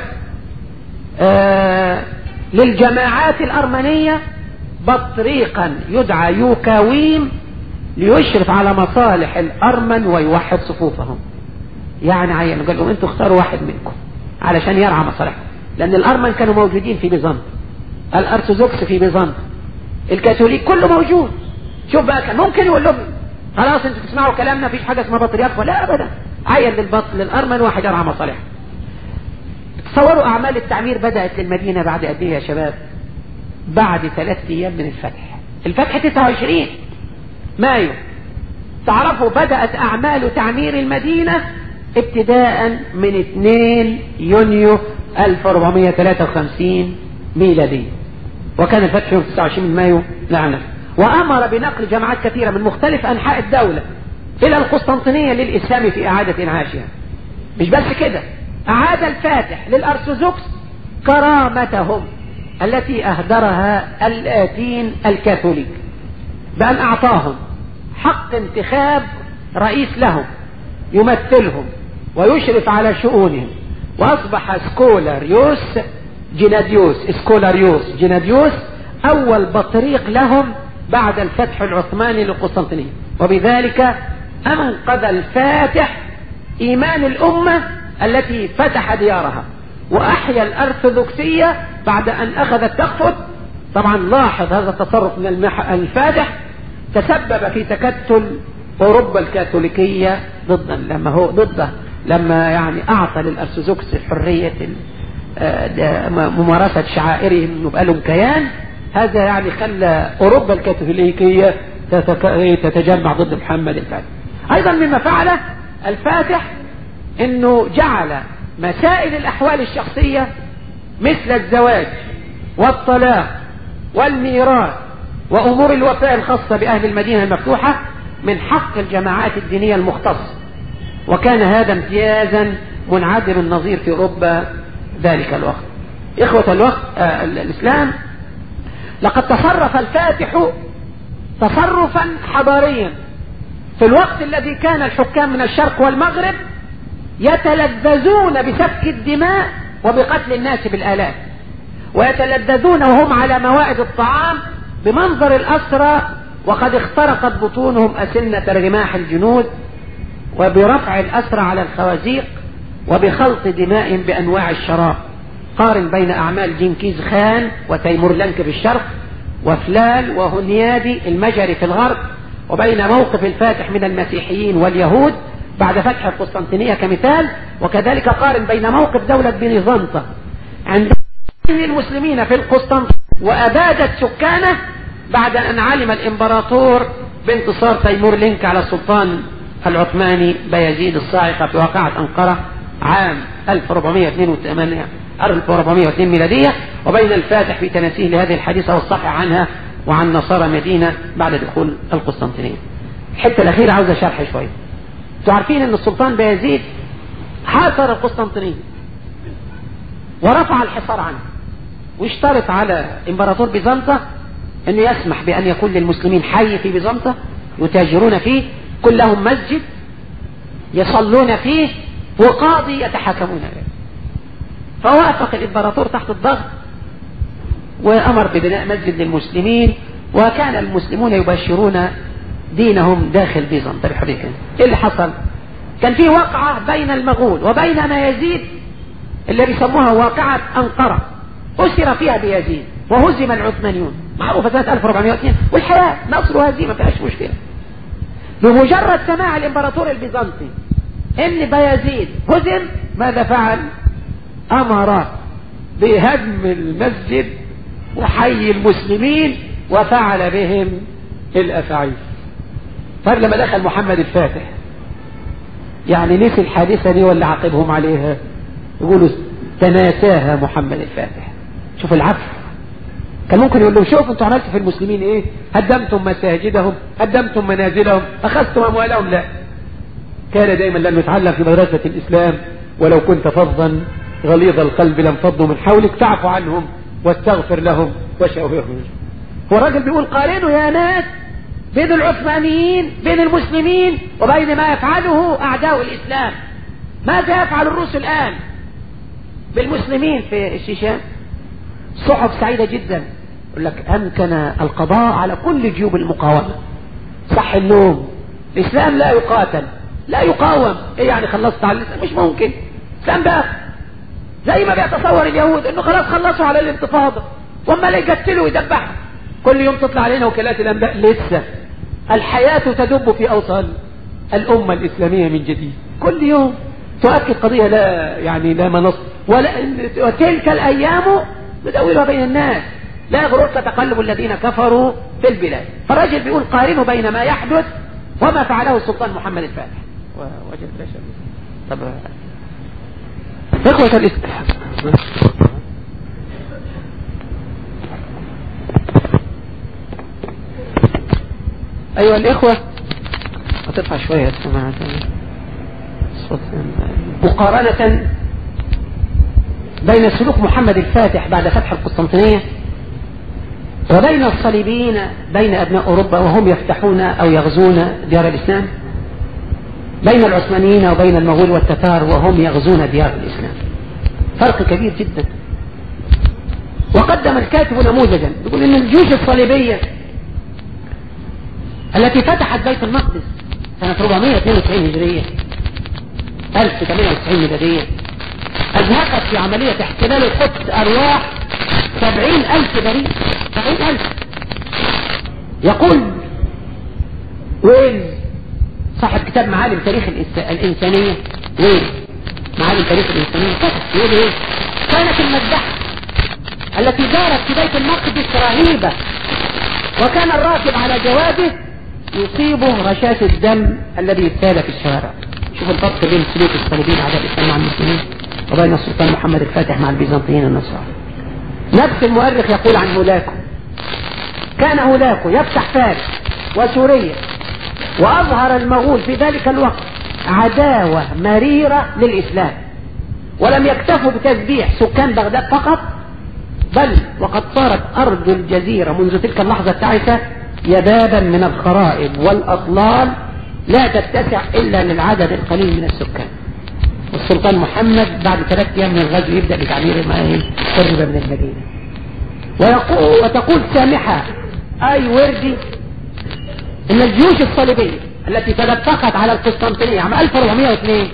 S1: آه للجماعات الأرمنية بطريقا يدعى يوكاويم ليشرف على مصالح الأرمن ويوحد صفوفهم يعني عين قال لهم انتوا اختاروا واحد منكم علشان يرعى مصالحهم لأن الأرمن كانوا موجودين في بيزنط الأرثوذكس في بيزنط الكاثوليك كله موجود شوف بقى كان ممكن يقول لهم خلاص انتوا تسمعوا كلامنا مفيش حاجة اسمها بطريرك ولا أبدا عين للبطل للأرمن واحد يرعى مصالحهم تصوروا أعمال التعمير بدأت للمدينة بعد قد ايه يا شباب بعد ثلاث أيام من الفتح الفتح 29 مايو تعرفوا بدأت أعمال تعمير المدينة ابتداء من 2 يونيو 1453 ميلادية وكان الفتح يوم 29 مايو لعنة وأمر بنقل جماعات كثيرة من مختلف أنحاء الدولة إلى القسطنطينية للإسلام في إعادة إنعاشها مش بس كده أعاد الفاتح للأرثوذكس كرامتهم التي أهدرها الآتين الكاثوليك بأن أعطاهم حق انتخاب رئيس لهم يمثلهم ويشرف على شؤونهم وأصبح سكولاريوس جيناديوس سكولاريوس جيناديوس أول بطريق لهم بعد الفتح العثماني للقسطنطينية وبذلك أنقذ الفاتح إيمان الأمة التي فتح ديارها وأحيا الأرثوذكسية بعد أن أخذت تخفت طبعا لاحظ هذا التصرف من الفاتح تسبب في تكتل أوروبا الكاثوليكية ضدا لما هو ضده لما يعني أعطى للأرثوذكس حرية ممارسة شعائرهم يبقى لهم كيان هذا يعني خلى أوروبا الكاثوليكية تتجمع ضد محمد الفاتح أيضا مما فعله الفاتح أنه جعل مسائل الأحوال الشخصية مثل الزواج والطلاق والميراث وأمور الوفاء الخاصة بأهل المدينة المفتوحة من حق الجماعات الدينية المختصة وكان هذا امتيازا منعدم النظير في أوروبا ذلك الوقت إخوة الوقت آه الإسلام لقد تصرف الفاتح تصرفا حضاريا في الوقت الذي كان الحكام من الشرق والمغرب يتلذذون بسفك الدماء وبقتل الناس بالآلاف ويتلذذون وهم على موائد الطعام بمنظر الأسرى وقد اخترقت بطونهم أسنة رماح الجنود وبرفع الأسرى على الخوازيق وبخلط دماء بأنواع الشراب قارن بين أعمال جنكيز خان وتيمور لنك في الشرق وفلال وهنيادي المجري في الغرب وبين موقف الفاتح من المسيحيين واليهود بعد فتح القسطنطينية كمثال وكذلك قارن بين موقف دولة بنيزنطة عند المسلمين في القسطنطينية وأبادت سكانه بعد أن علم الإمبراطور بانتصار تيمور لينك على السلطان العثماني بيزيد الصاعقة في واقعة أنقرة عام 1482 1402 ميلادية وبين الفاتح في تناسيه لهذه الحديثة والصحيح عنها وعن نصارى مدينة بعد دخول القسطنطينية الحتة الأخيرة عاوزة شرح شوية انتوا عارفين ان السلطان بايزيد حاصر القسطنطينية ورفع الحصار عنه واشترط على امبراطور بيزنطة انه يسمح بان يكون للمسلمين حي في بيزنطة يتاجرون فيه كل لهم مسجد يصلون فيه وقاضي يتحاكمون اليه فوافق الامبراطور تحت الضغط وامر ببناء مسجد للمسلمين وكان المسلمون يبشرون دينهم داخل بيزنطة بحرية ايه اللي حصل كان في وقعة بين المغول وبين ما يزيد اللي بيسموها واقعة أنقرة أسر فيها بيزيد وهزم العثمانيون معروفة سنة 1402 والحياة نصر وهزيمة ما فيهاش مشكلة بمجرد سماع الإمبراطور البيزنطي ان بايزيد هزم ماذا فعل امر بهدم المسجد وحي المسلمين وفعل بهم الافاعيل فلما دخل محمد الفاتح يعني نسي الحادثة دي ولا عاقبهم عليها يقولوا تناساها محمد الفاتح شوف العفو كان ممكن يقول له شوف انتوا عملتوا في المسلمين ايه هدمتم مساجدهم هدمتم منازلهم اخذتم اموالهم لا كان دائما لانه يتعلم في مدرسة الاسلام ولو كنت فظا غليظ القلب لانفضوا من حولك تعفو عنهم واستغفر لهم وشاورهم هو الراجل بيقول قارنوا يا ناس بين العثمانيين بين المسلمين وبين ما يفعله أعداء الإسلام ماذا يفعل الروس الآن بالمسلمين في الشيشان صحف سعيدة جدا يقول لك أمكن القضاء على كل جيوب المقاومة صح النوم الإسلام لا يقاتل لا يقاوم إيه يعني خلصت على الإسلام مش ممكن الإسلام بقى زي ما بيتصور اليهود انه خلاص خلصوا على الانتفاضة وما لا يقتلوا ويدبحوا كل يوم تطلع علينا وكالات الانباء لسه الحياة تدب في اوصال الامة الاسلامية من جديد كل يوم تؤكد قضية لا يعني لا منص ولا وتلك الايام ندولها بين الناس لا يغررك تقلب الذين كفروا في البلاد فالراجل بيقول قارنوا بين ما يحدث وما فعله السلطان محمد الفاتح وجد لا شك طب إخوة الإسلام أيها الإخوة هترفع شوية السماعة مقارنة بين سلوك محمد الفاتح بعد فتح القسطنطينية وبين الصليبيين بين أبناء أوروبا وهم يفتحون أو يغزون ديار الإسلام بين العثمانيين وبين المغول والتتار وهم يغزون ديار الإسلام فرق كبير جدا وقدم الكاتب نموذجا يقول ان الجيوش الصليبية التي فتحت بيت المقدس سنة 492 هجرية 1098 ميلادية أزهقت في عملية احتلال القدس أرواح سبعين ألف بريء سبعين ألف يقول ويلز صاحب كتاب معالم تاريخ الإنسانية ويلز معالم تاريخ الإنسانية كتب يقول إيه كانت المذبحة التي دارت في بيت المقدس رهيبة وكان الراكب على جواده يصيبه رشاش الدم الذي سال في الشوارع شوف الفرق بين سلوك الصليبيين اعداء الاسلام مع المسلمين وبين السلطان محمد الفاتح مع البيزنطيين النصارى نفس المؤرخ يقول عن هولاكو كان هولاكو يفتح فارس وسوريا واظهر المغول في ذلك الوقت عداوة مريرة للاسلام ولم يكتفوا بتذبيح سكان بغداد فقط بل وقد صارت ارض الجزيرة منذ تلك اللحظة التعسة يبابا من الخرائب والاطلال لا تتسع الا للعدد القليل من السكان والسلطان محمد بعد ثلاث ايام من الغزو يبدا بتعمير ما هي قرب من المدينه ويقول وتقول سامحه اي وردي ان الجيوش الصليبيه التي تدفقت على القسطنطينيه عام 1402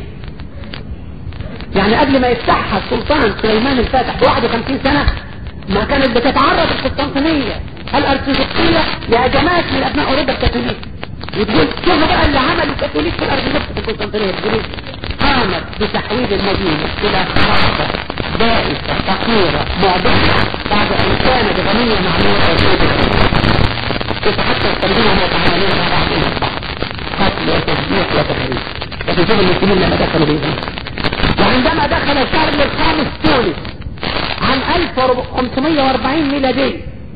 S1: يعني قبل ما يفتحها السلطان سليمان الفاتح ب 51 سنه ما كانت بتتعرض القسطنطينية الارثوذكسية لهجمات من ابناء اوروبا الكاثوليك وتقول شوفوا بقى اللي عمل الكاثوليك في الارثوذكس في القسطنطينية تقول قامت بتحويل المدينة الى خرافة بائسة فقيرة معدمة بعد ان كانت غنية معمولة كيف حتى الصليبيين هم يتعاملون مع بعضهم البعض قتل وتذبيح وتخريب لكن شوف المسلمين لما دخلوا بيهم وعندما دخل شارل الخامس تونس عام 1540 ميلادي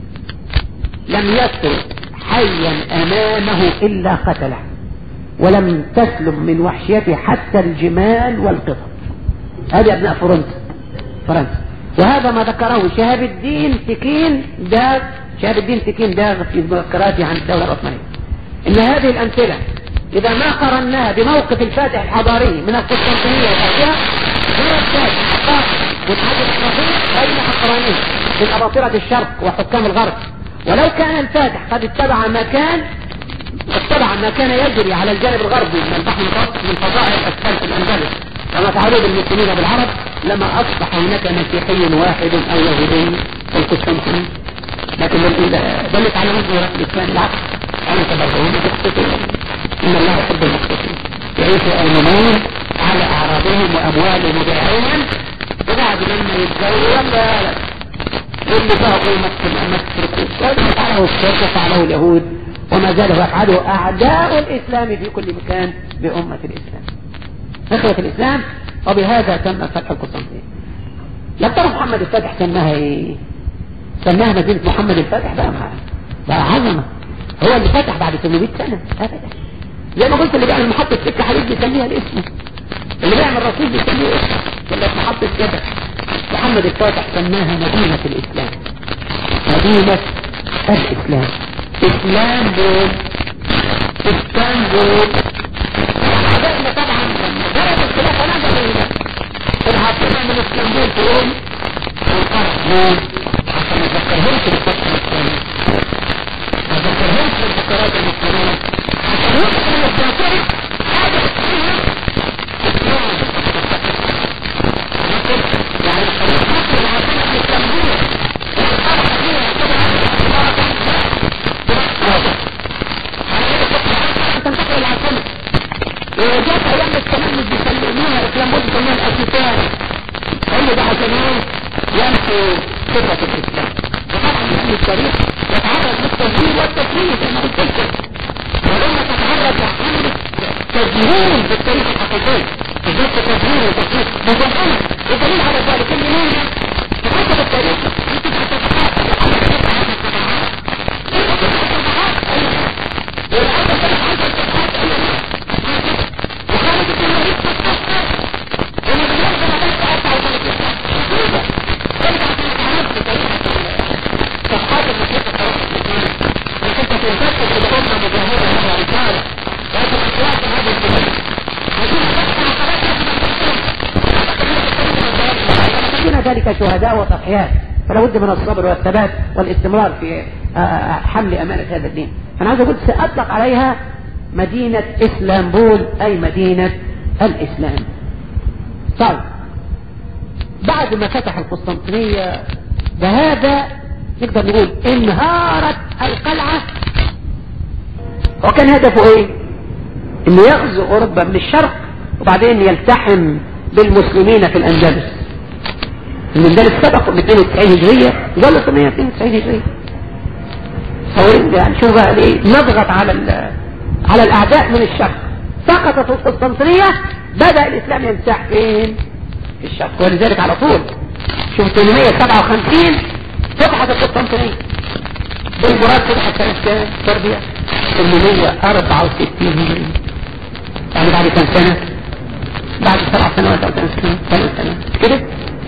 S1: لم يترك حيا امامه الا قتله ولم تسلم من وحشيته حتى الجمال والقطط هذه ابناء فرنسا فرنسا وهذا ما ذكره شهاب الدين تكين داغ شهاب الدين تكين داغ في مذكراته عن الدولة العثمانية ان هذه الامثلة اذا ما قرناها بموقف الفاتح الحضاري من القسطنطينية وغيرها هي الفاتح والحاجة الصحيح بين حقرانين من أباطرة الشرق وحكام الغرب ولو كان الفاتح قد اتبع ما كان اتبع ما كان يجري على الجانب الغربي من البحر المتوسط من فضائل أسفل الأندلس كما فعلوا بالمسلمين بالعرب لما أصبح هناك مسيحي واحد أو يهودي في القسطنطينية لكن دلت على مصدر الإسلام العكس أنا تبرعون بقسطين إن الله يحب المقسطين يعيش آمنون على أعراضهم وأموالهم ودعائهم وبعد لما يتزوج واللي بقوا يمثل مصر فعله الشرك وفعله اليهود وما زال يفعله أعداء الإسلام في كل مكان بأمة الإسلام إخوة الإسلام وبهذا تم فتح القسطنطين لم ترى محمد الفاتح سماها إيه سماها مدينة محمد الفاتح بقى بقى عظمة هو اللي فتح بعد 800 سنة أبدا زي ما قلت اللي بيعمل محطة سكة حديد بيسميها الاسم اللي بيعمل رصيد بيسميه اسم ولا محطة كده محمد الفاتح سماها مدينة الإسلام مدينة الإسلام اسلامبول اسلامبول عددنا طبعا لما درس الخلافة نزلوا العاصمة من اسلامبول فين؟ في القرن عشان ما تذكرهمش بالفتح الثاني ما تذكرهمش بالفقرات المسلمين عشان يدخل الذاكرة حاجة اسمها اسلام يعني الخلافات العاصمة من اسلامبول والقرن فيها كده تنتقل العاصمة وجاءت ايام التلمذ بيسموها اسلام بود بيسموها الاسيتان قالوا ده عشان ايه يمحوا فكرة الاسلام وطبعا يعني التاريخ يتعرض للتزوير والتسويق زي ما قلت لكم ولما تتعرض لحملة تجهيل بالتاريخ الحقيقي بالذات تجهيل وتسويق مجهلة والدليل على ذلك ان مين تحسب التاريخ يمكن ان تتحقق ذلك شهداء وتضحيات فلا بد من الصبر والثبات والاستمرار في حمل أمانة هذا الدين أنا عايز أقول سأطلق عليها مدينة إسلامبول أي مدينة الإسلام طيب بعد ما فتح القسطنطينية بهذا نقدر نقول انهارت القلعة وكان هدفه ايه انه يغزو اوروبا من الشرق وبعدين يلتحم بالمسلمين في الاندلس الاندلس سبقوا ب 92 هجرية ولا 892 هجرية تصورين يعني شوف بقى ايه نضغط على على الاعداء من الشرق سقطت القسطنطينية بدأ الاسلام ينساح فين في الشرق ولذلك على طول شوف 857 فتحت القسطنطينية بالمراد فتحت سنة كام تربية 864 هجرية يعني بعد كم سنة بعد سبع سنوات او ثمان سنوات ثمان سنوات كده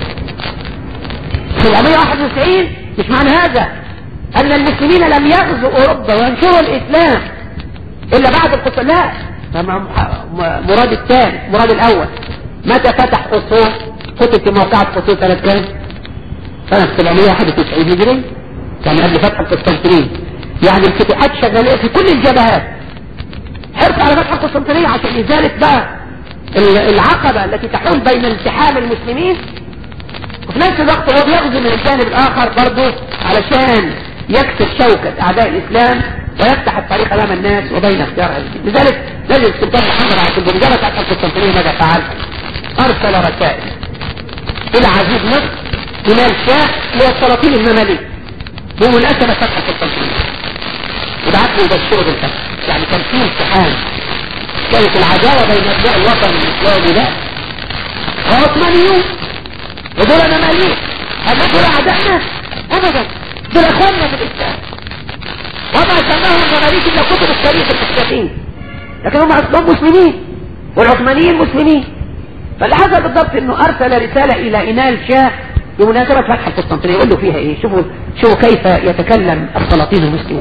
S1: 791 مش معنى هذا ان المسلمين لم يغزوا اوروبا وينشروا الاسلام الا بعد القسطنطينية لا مراد الثاني مراد الاول متى فتح قصور كتب في موقعة قصور سنة كام سنة 791 هجري يعني قبل فتح القسطنطينية يعني الفتوحات شغالية في كل الجبهات حرص على فتح القسطنطينية عشان ازالة بقى العقبة التي تحول بين التحام المسلمين وفي نفس الوقت هو بيغزو من الجانب الاخر برضه علشان يكسر شوكة اعداء الاسلام ويفتح الطريق امام الناس وبين اختيار الجديد لذلك نجد السلطان محمد عبد بمجرد فتح القسطنطينية ماذا فعل؟ ارسل رسائل الى عزيز مصر هلال شاه للسلاطين المماليك بمناسبة فتح القسطنطينية وبعت له يبشره بالفتح يعني كان في امتحان كانت العداوة بين ابناء الوطن الاسلامي ده وعثمانيون ودول مماليك هل دول اعدائنا؟ ابدا دول اخواننا في الاسلام وما سماهم المماليك الا كتب التاريخ المحدثين لكن هم اصلهم مسلمين والعثمانيين مسلمين فاللي حصل بالضبط انه ارسل رسالة الى انال شاه بمناسبة فتح القسطنطينية يقول له فيها ايه شوفوا شوفوا كيف يتكلم السلاطين المسلمون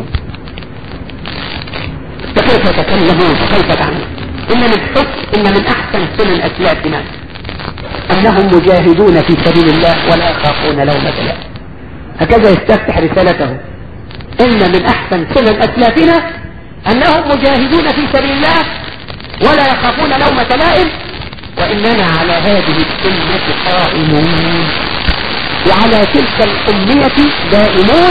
S1: فكيف يتكلمون وكيف تعمل ان من حسن ان من احسن سنن اسلافنا انهم مجاهدون في سبيل الله ولا يخافون لومة لائم هكذا يستفتح رسالته ان من احسن سنن اسلافنا انهم مجاهدون في سبيل الله ولا يخافون لومة لائم واننا على هذه السنة قائمون وعلى تلك الأمية دائمون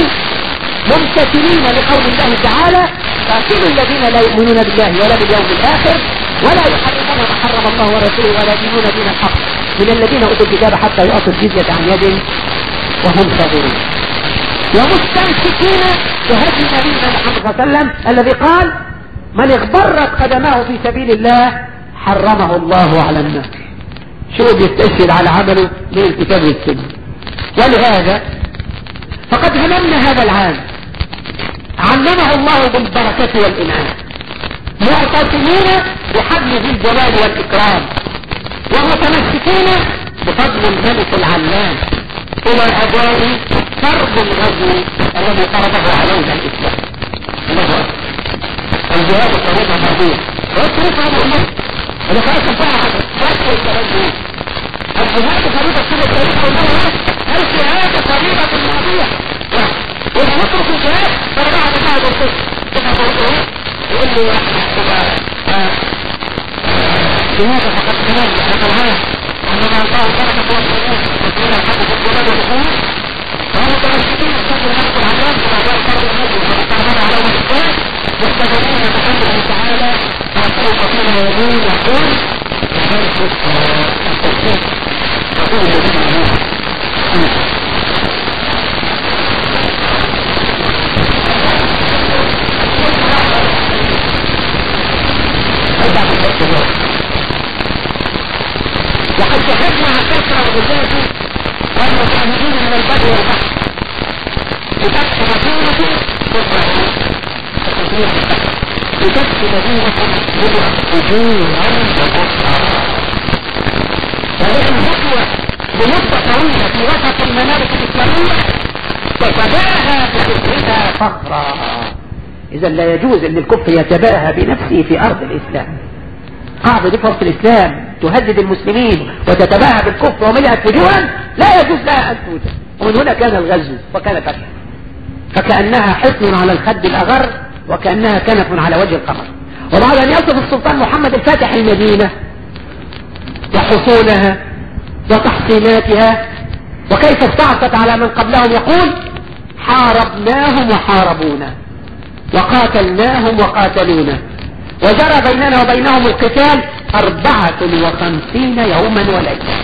S1: ممتثلين لقول الله تعالى قاتلوا الذين لا يؤمنون بالله ولا باليوم الآخر ولا يحرمون ما حرم الله ورسوله ولا يدينون دين الحق من الذين اوتوا الكتاب حتى يعطوا الجزيه عن يد وهم صاغرون ومستمسكين بهدي نبينا محمد صلى الله عليه وسلم الذي قال من اغبرت قدماه في سبيل الله حرمه الله على النار شو بيستشهد على عمله من الكتاب والسنه ولهذا فقد هممنا هذا العام علمه الله بالبركة والإنعام معتصمين بحبل ذي الجلال والإكرام ومتمسكين بفضل الملك العلام إلى أداء فرض الغزو الذي فرضه علينا الإسلام الله الجهاد فريضة مرضية ويصرف هذا الأمر اللي خلاص انتهى هذا فاتح الترجي الجهاد فريضة كل تاريخ الله الجهاد فريضة مرضية وإذا نترك الجهاد فرضها بالله بالكفر كما قلت يقول لي لماذا فقد كمان القرآن عندما الله ترك في الصلاة وكان الحق في الصلاة والخروج فهم متمسكين بفضل الحق العلام كما جاء فرض النبي وتعمل على الإسلام يحتفلون بحمده تعالى ويقول فيما يقول يقول ذلك التوفيق يقول الذين وقد شهدنا كثرة الغزاة والمجاهدين من البر والبحر بفتح مدينة كفر بفتح مدينة بدأ هجوما وكفرا ولكن بقي لمدة طويلة في وسط الممالك الإسلامية تتباهى بكفرها فخرا إذا لا يجوز أن الكفر يتباهى بنفسه في أرض الإسلام قاعدة فرص الإسلام تهدد المسلمين وتتباهى بالكفر وملئت وجوها لا يجوز لها أن توجد ومن هنا كان الغزو وكان فتح فكأنها حصن على الخد الأغر وكأنها كنف على وجه القمر وبعد أن يصف السلطان محمد الفاتح المدينة وحصولها وتحصيناتها وكيف استعصت على من قبلهم يقول حاربناهم وحاربونا وقاتلناهم وقاتلونا وجرى بيننا وبينهم القتال أربعة وخمسين يوما وليلة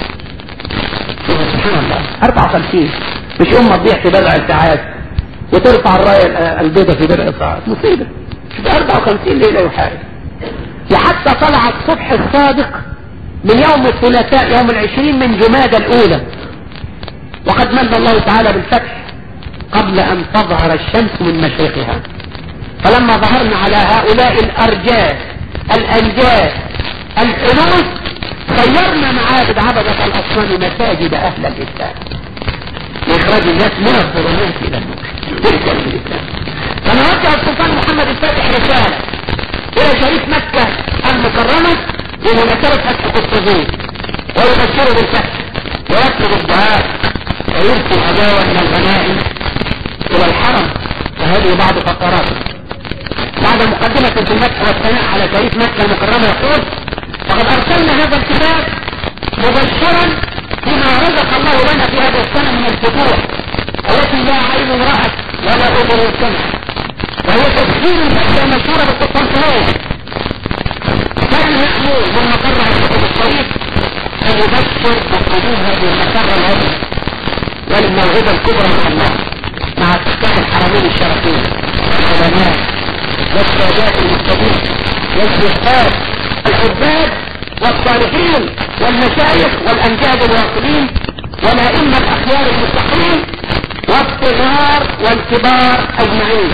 S1: سبحان الله أربعة وخمسين مش أمة تضيع في بضع ساعات وترفع الراية البيضة في بضع ساعات مصيبة شوف 54 ليلة يحارب وحتى طلع الصبح الصادق من يوم الثلاثاء يوم العشرين من جماد الأولى وقد من الله تعالى بالفتح قبل أن تظهر الشمس من مشرقها فلما ظهرنا على هؤلاء الأرجاس الأنجاس الحلوس غيرنا معابد عبدة الأصنام مساجد أهل الإسلام لإخراج الناس من الظلمات إلى النور تلك الإسلام فنوجه السلطان محمد الفاتح رسالة إلى شريف مكة المكرمة بمناسبة فتح قسطنطين ويبشره بالفتح ويطلب الدعاء ويرسل هدايا من الغنائم إلى الحرم وهذه بعض فقراته بعد مقدمة في المدح والثناء على شريف مكة المكرمة يقول فقد أرسلنا هذا الكتاب مبشرا بما رزق الله لنا في هذا السنة من الفتوح التي لا عين رأت ولا أذن سمعت وهي تفسير الفتوى المشهورة بالقسطنطينية كان يأمر من مقر الكتب الطريق أن يبشر بقدوم هذه المسرة الهدى والموعظة الكبرى من الله مع سكان الحرمين الشرفين العلماء والسادات المستقيم والزهاد العباد والصالحين والمشايخ والأمجاد الواصلين والأئمة الأخيار المستقيم والصغار والكبار أجمعين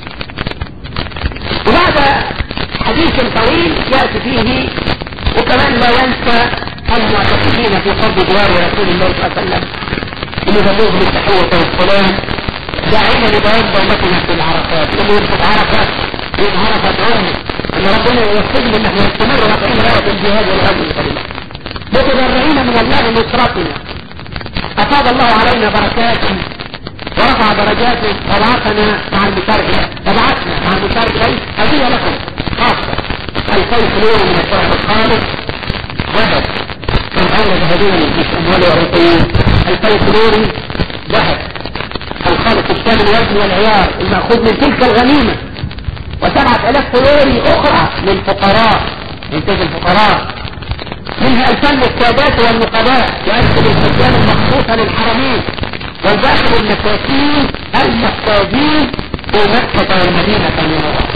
S1: وبعد حديث طويل يأتي فيه وكمان لا ينسى المعتقدين في قرب جوار رسول الله صلى الله عليه وسلم يبلغهم التحوة والسلام داعين لبيان دولتنا في العرفات اللي يمسك عرفات يوم عرفات عمر ان ربنا يوفقنا ان احنا نستمر رافعين رايه الجهاد والغزو الكريم متضرعين من الله نصرتنا افاض الله علينا بركاته ورفع درجاته وبعثنا مع المشارك وبعثنا مع المشارك اليه هديه لكم خاصه الفي فلور من الشرع الخالص ذهب من اول ذهبين مش اموال ورقيين الفي فلوري ذهب الخالص الشامل الوزن والعيار المأخوذ من تلك الغنيمة وسبعة الاف فلوري اخرى للفقراء إنتاج الفقراء منها الفن السادات والنقباء يأكل الحجان المخصوصة للحرمين والباقي المساكين المحتاجين في مكة والمدينة المنورة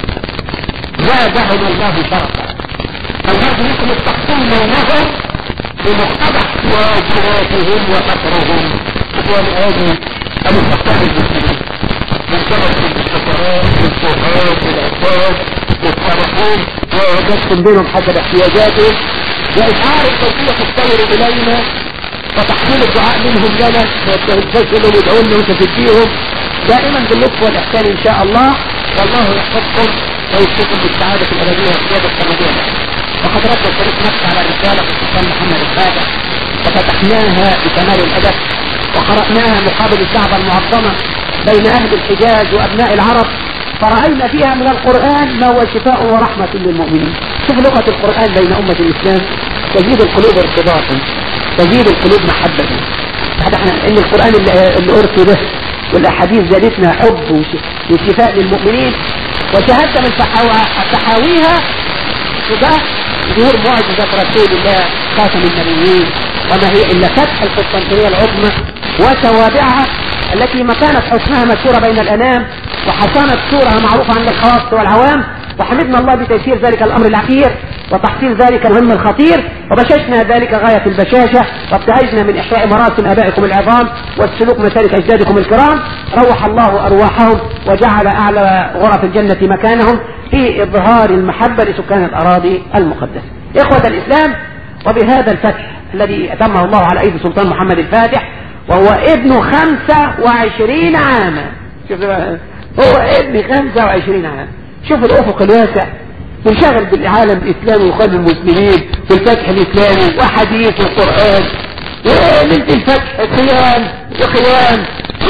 S1: زادهم الله شرفا الغرب يمكن التحصيل بينهم بمقتضى احتياجاتهم وفقرهم والآن المستقبل المسلمين من كانت الفقراء والفقراء والعباد والصالحين ويجسم بينهم حسب احتياجاتهم وإشعار التوفيق الطير إلينا وتحميل الدعاء منهم لنا ويتوسلوا ويدعون لنا وتفديهم دائما باللطف والإحسان إن شاء الله والله يحفظكم ويوفقكم بالسعادة الأبدية والسيادة السماوية وقد رد الشريف نفسه على رسالة السلطان محمد الفاتح وفتحناها بكمال الأدب وقرأناها مقابل الدعوة المعظمة بين أهل الحجاز وأبناء العرب فرأينا فيها من القرآن ما هو شفاء ورحمة للمؤمنين شوف لغة القرآن بين أمة الإسلام تزيد القلوب ارتباطا تزيد القلوب محبة احنا ان القرآن اللي, اللي أرسل به والأحاديث زادتنا حب وشفاء للمؤمنين وشهدت من فحاويها وده ظهور معجزة رسول الله خاتم النبيين وما هي إلا فتح القسطنطينية العظمى وتوابعها التي مكانت حسنها مشهورة بين الأنام وحصانة صورها معروفة عند الخواص والعوام وحمدنا الله بتيسير ذلك الأمر العسير وتحصيل ذلك المهم الخطير وبششنا ذلك غاية البشاشة وابتهجنا من إحياء مراسم آبائكم العظام والسلوك مسالك أجدادكم الكرام روح الله أرواحهم وجعل أعلى غرف الجنة مكانهم في إظهار المحبة لسكان الأراضي المقدسة إخوة الإسلام وبهذا الفتح الذي أتمه الله على أيدي سلطان محمد الفاتح وهو ابن خمسة وعشرين عاما شوف هو ابن خمسة وعشرين عاما شوف الأفق الواسع منشغل بالعالم الإسلامي وقلب المسلمين والفتح الإسلامي وحديث القرآن وليلة الفتح صيام وقيام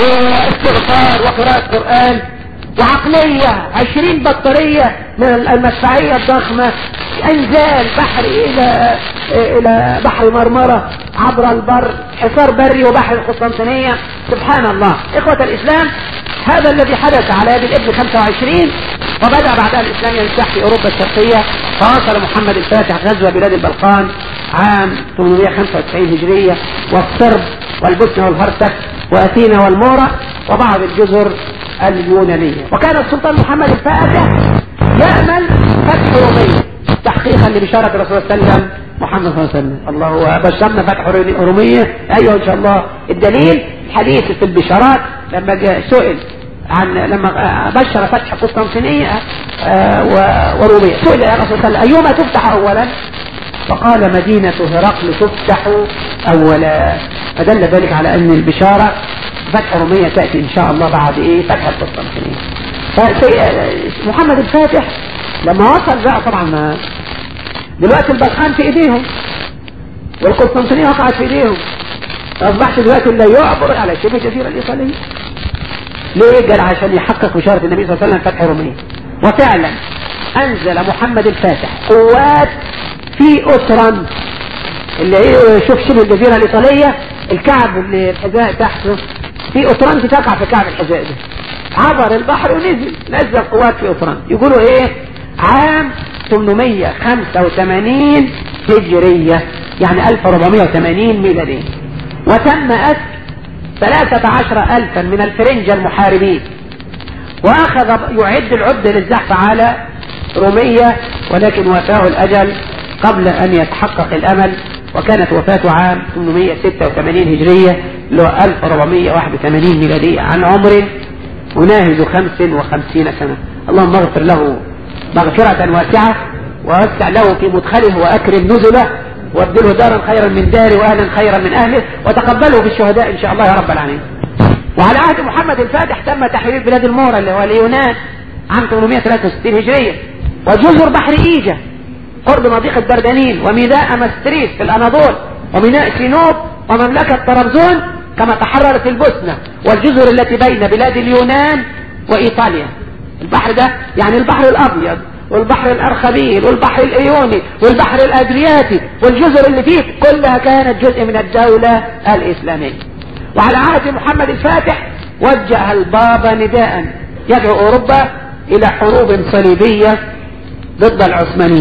S1: واستغفار وقراءة قرآن وعقلية عشرين بطارية من المدفعية الضخمة انزال بحر الى الى بحر مرمرة عبر البر حصار بري وبحر القسطنطينية سبحان الله اخوة الاسلام هذا الذي حدث على يد الابن 25 وبدأ بعدها الاسلام ينسح في اوروبا الشرقية فواصل محمد الفاتح غزو بلاد البلقان عام 895 هجرية والصرب والبوسنة والهرسك واثينا والمورا وبعض الجزر اليونانية وكان السلطان محمد الفاتح يأمل فتح رومية تحقيقا لبشارة الرسول صلى الله عليه وسلم محمد صلى الله عليه وسلم الله بشرنا فتح رومية ايوه ان شاء الله الدليل حديث في البشارات لما جاء سئل عن لما بشر فتح قسطنطينية ورومية سئل يا رسول الله ايهما تفتح اولا فقال مدينة هرقل تفتح اولا فدل ذلك على ان البشارة فتح رومية تأتي إن شاء الله بعد إيه فتح القسطنطينية محمد الفاتح لما وصل بقى طبعا ما دلوقتي البلقان في إيديهم والقسطنطينية وقعت في إيديهم أصبحت دلوقتي لا يعبر على شبه الجزيرة الإيطالية ليه؟ قال عشان يحقق بشارة النبي صلى الله عليه وسلم فتح رومية وفعلا أنزل محمد الفاتح قوات في أسرا اللي هي شوف شبه الجزيرة الإيطالية الكعب اللي الحذاء تحته في أطرنت تقع في كعب الحذاء ده عبر البحر ونزل نزل قوات في أطرنت يقولوا ايه عام 885 هجرية يعني 1480 ميلادية وتم أسر 13 ألفا من الفرنجة المحاربين وأخذ يعد العدة للزحف على رومية ولكن وفاه الأجل قبل أن يتحقق الأمل وكانت وفاته عام 886 هجرية له 1481 ميلادية عن عمر يناهز 55 سنة اللهم اغفر له مغفرة واسعة ووسع له في مدخله وأكرم نزله وابدله دارا خيرا من داره وأهلا خيرا من أهله وتقبله بالشهداء إن شاء الله يا رب العالمين وعلى عهد محمد الفاتح تم تحرير بلاد المورا اللي هو اليونان عام 863 هجرية وجزر بحر إيجا قرب مضيق الدردنين وميناء مستريس في الأناضول وميناء سينوب ومملكة طرابزون كما تحررت البوسنة والجزر التي بين بلاد اليونان وإيطاليا البحر ده يعني البحر الأبيض والبحر الأرخبيل والبحر الإيوني والبحر الأدرياتي والجزر اللي فيه كلها كانت جزء من الدولة الإسلامية وعلى عهد محمد الفاتح وجه البابا نداء يدعو أوروبا إلى حروب صليبية ضد العثمانية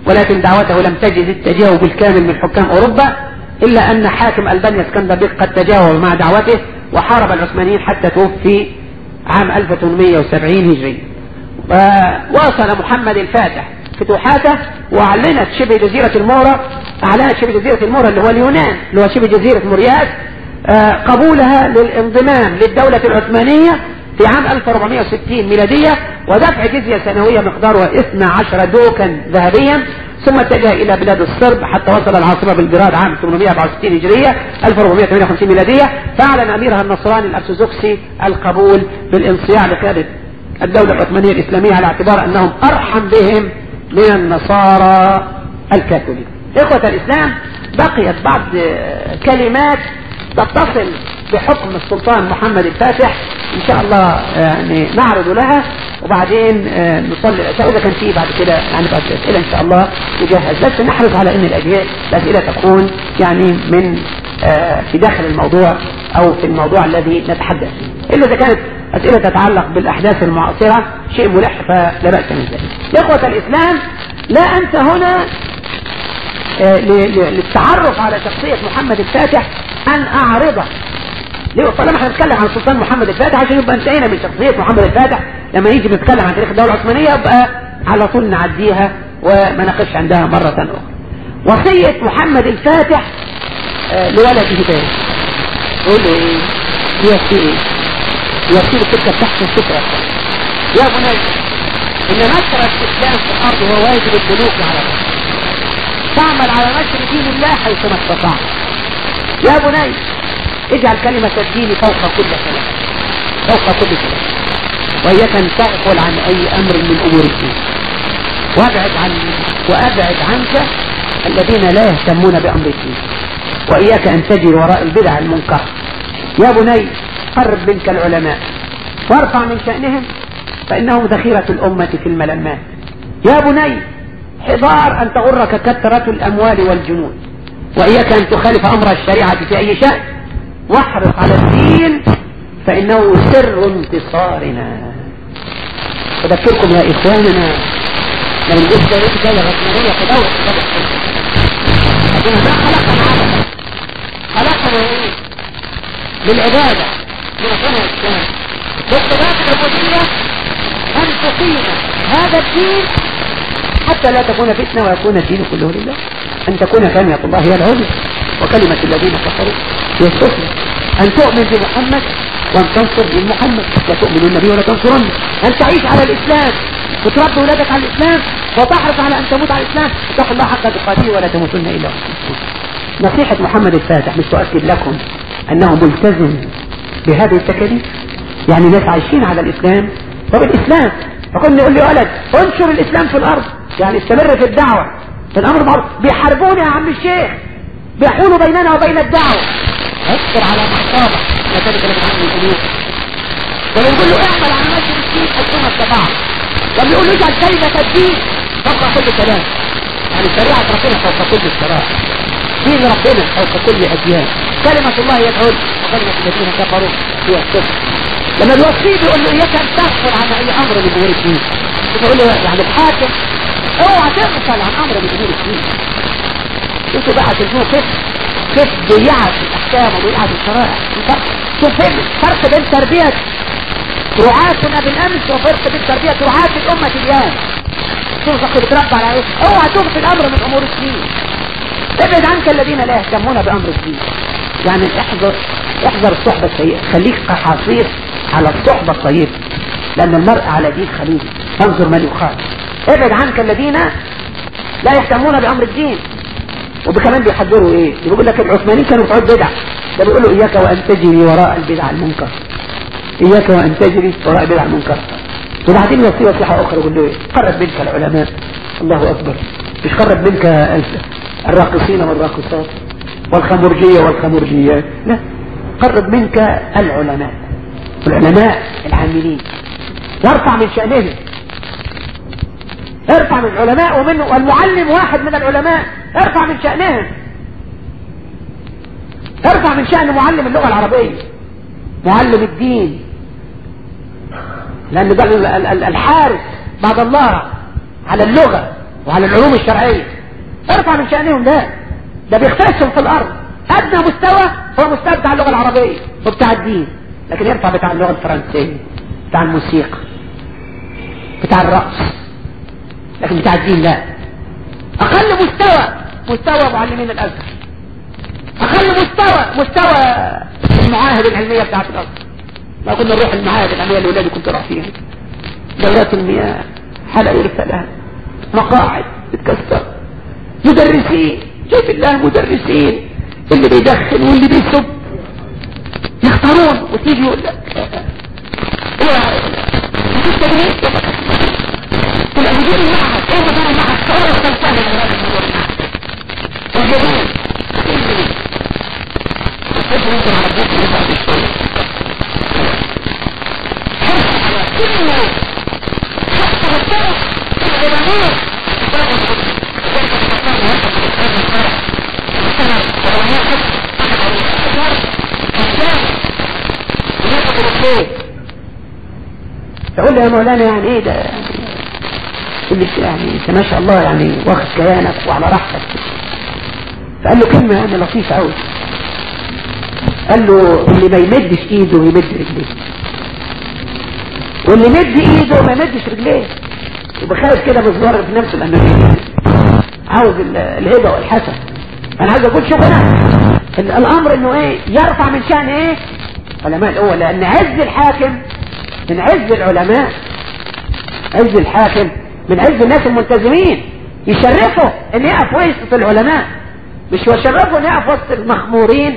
S1: ولكن دعوته لم تجد التجاوب بالكامل من حكام أوروبا إلا أن حاكم ألبانيا اسكندر قد تجاوب مع دعوته وحارب العثمانيين حتى توفي عام 1870 هجري وواصل محمد الفاتح فتوحاته واعلنت شبه جزيرة المورا اعلنت شبه جزيرة المورا اللي هو اليونان اللي هو شبه جزيرة مورياس آه، قبولها للانضمام للدولة العثمانية في عام 1460 ميلادية ودفع جزية سنوية مقدارها 12 دوكا ذهبيا ثم اتجه الى بلاد الصرب حتى وصل العاصمة بلجراد عام 864 هجرية 1458 ميلادية فاعلن اميرها النصراني الارثوذكسي القبول بالانصياع لقيادة الدولة العثمانية الاسلامية على اعتبار انهم ارحم بهم من النصارى الكاثوليك اخوة الاسلام بقيت بعض كلمات تتصل بحكم السلطان محمد الفاتح ان شاء الله يعني نعرض لها وبعدين نصلي العشاء اذا كان في بعد كده يعني بعد الاسئله ان شاء الله نجهز بس نحرص على ان الاجهزه الاسئله تكون يعني من في داخل الموضوع او في الموضوع الذي نتحدث فيه الا اذا كانت اسئله تتعلق بالاحداث المعاصره شيء ملح فلا باس من ذلك اخوه الاسلام لا انسى هنا للتعرف على شخصيه محمد الفاتح ان اعرضه ليه طالما احنا بنتكلم عن السلطان محمد الفاتح عشان يبقى انتهينا من شخصيه محمد الفاتح لما نيجي نتكلم عن تاريخ الدوله العثمانيه يبقى على طول نعديها وما نقفش عندها مره اخرى وصيه محمد الفاتح آه لولده تاني يقول له ايه يوصي ايه يوصي له السكه تحت الفكره يا بني ان نشر الاسلام في الارض هو واجب الملوك على الارض تعمل على نشر دين الله حيثما استطعت يا بني اجعل كلمة الدين فوق كل كلام فوق كل كلام وإياك أن تغفل عن أي أمر من أمور الدين وابعد عن وأبعد عنك الذين لا يهتمون بأمر الدين وإياك أن تجري وراء البدع المنكرة يا بني قرب منك العلماء وارفع من شأنهم فإنهم ذخيرة الأمة في الملمات يا بني حذار أن تغرك كثرة الأموال والجنود وإياك أن تخالف أمر الشريعة في أي شأن واحرص على الدين فإنه سر انتصارنا أذكركم يا إخواننا لما نقول دولة دولة رسمية في دولة ربنا ما خلقنا عبدا خلقنا ايه؟ للعبادة لربنا الإسلام والصلاة العبودية أن تقيم هذا الدين حتى لا تكون فتنة ويكون الدين كله لله أن تكون كلمة الله هي العليا وكلمة الذين كفروا هي السفلى أن تؤمن بمحمد وأن تنصر بمحمد لا تؤمن النبي ولا تنصرن أن تعيش على الإسلام وتربي ولادك على الإسلام وتحرص على أن تموت على الإسلام اتقوا الله حق تقاته ولا تموتن إلا وأنتم نصيحة محمد الفاتح مش تؤكد لكم أنه ملتزم بهذه التكاليف يعني ناس عايشين على الإسلام وبالإسلام فكنا نقول لي ولد انشر الإسلام في الأرض يعني استمر في الدعوة في الأمر معروف بيحاربوني يا عم الشيخ بيحولوا بيننا وبين الدعوة اصبر على محصابة لا تلك لك عن الأمور ونقول له اعمل على نفس الدين حكومة استطاعت لما يقول له اجعل كلمة الدين فوق كل كلام يعني شريعة ربنا فوق كل الشرائع دين ربنا فوق كل أديان كلمة الله هي العلم وكلمة الذين كفروا هي الكفر لما الوصي بيقول له اياك ان تغفل عن اي امر من امور الدين بيقول له يعني الحاكم اوعى تغفل عن امر من امور الدين انتوا بقى تشوفوا كيف كيف ضيعت الاحكام وضيعت الشرائع شوف فرق بين تربية رعاتنا بالامس وفرق بين تربية رعاة الامة اليوم شوف اخي بتربى على ايه اوعى تغفل امر من امور الدين ابعد عنك الذين لا يهتمون بامر الدين يعني احذر احذر الصحبة السيئة خليك حصير على الصحبة الطيبة لان المرء على دين خليل فانظر من يخالف ابعد عنك الذين لا يهتمون بامر الدين وكمان بيحذروا ايه بيقول لك العثمانيين كانوا بتوع بدع ده بيقولوا اياك وان تجري وراء البدع المنكر اياك وان تجري وراء البدع المنكر وبعدين يوصي نصيحه اخرى يقول له ايه قرب منك العلماء الله اكبر مش قرب منك الراقصين والراقصات والخمرجيه والخمرجيات لا قرب منك العلماء العلماء العاملين وارفع من شأنهم ارفع من العلماء ومن والمعلم واحد من العلماء ارفع من شأنهم ارفع من شأن معلم اللغة العربية معلم الدين لأن ده الحارس بعد الله على اللغة وعلى العلوم الشرعية ارفع من شأنهم ده ده بيختلسهم في الارض ادنى مستوى هو مستوى بتاع اللغة العربية وبتاع الدين لكن يرفع بتاع اللغة الفرنسية بتاع الموسيقى بتاع الرقص لكن بتاع الدين لا اقل مستوى مستوى معلمين الازهر اقل مستوى مستوى المعاهد العلمية بتاعت الازهر ما كنا نروح المعاهد العلمية اللي ولادي كنت اروح فيها دورات المياه حلقة يرفع لها مقاعد تتكسر مدرسين شايف الله مدرسين اللي بيدخن واللي بيسب يختارون وتيجي يقول لك الأمدير المعهد ايه مدير المعهد صورة السلطان والجميل كيف ممكن عربيك يبقى بالشيء كله حتى الطرق العلماء تقول له يا مولانا يعني ايه ده اللي يعني انت ما شاء الله يعني واخد كيانك وعلى راحتك فقال له كلمة يعني لطيفة قوي قال له اللي ما يمدش ايده يمد رجليه واللي يمد ايده ما يمدش رجليه يبقى خايف كده بصغر في نفسه لانه عاوز الهبه والحسن انا عايز اقول شوف انا الامر انه ايه يرفع من شان ايه علماء الاول لان عز الحاكم من عز العلماء عز الحاكم من عز الناس الملتزمين يشرفه ان يقف وسط العلماء مش يشرفه ان يقف وسط المخمورين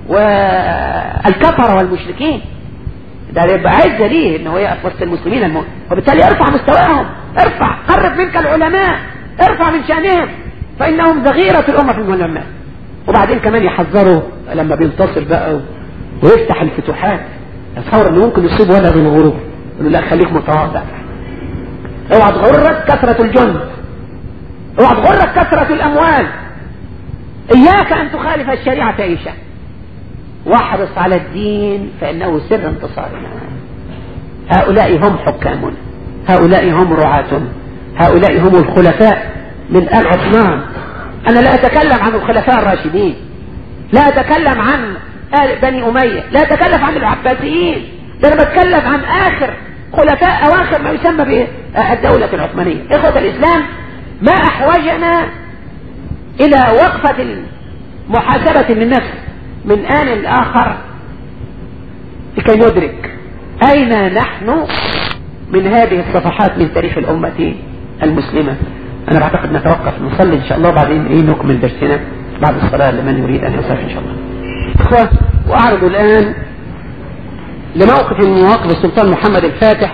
S1: والكفره والمشركين ده يبقى عزه ليه ان هو يقف وسط المسلمين المؤمن وبالتالي ارفع مستواهم ارفع قرب منك العلماء ارفع من شانهم فانهم ذغيره الامه في العلماء وبعدين كمان يحذروا لما بينتصر بقى ويفتح الفتوحات يتصور انه ممكن يصيب ولد من الغروب يقول له لا خليك متواضع اوعى تغرك كثرة الجند اوعى تغرك كثرة الاموال اياك ان تخالف الشريعة عيشة واحرص على الدين فانه سر انتصارنا هؤلاء هم حكامنا هؤلاء هم رعاتنا هؤلاء هم الخلفاء من آل عثمان انا لا اتكلم عن الخلفاء الراشدين لا اتكلم عن آل بني امية لا اتكلم عن العباسيين ده انا بتكلم عن اخر خلفاء اواخر ما يسمى بالدولة العثمانية اخوة الاسلام ما احوجنا الى وقفة محاسبة للنفس من آن لآخر لكي ندرك أين نحن من هذه الصفحات من تاريخ الأمة المسلمة أنا بعتقد نتوقف نصلي إن شاء الله بعدين إيه نكمل درسنا بعد الصلاة لمن يريد أن يصرف إن شاء الله إخوة وأعرض الآن لموقف من مواقف السلطان محمد الفاتح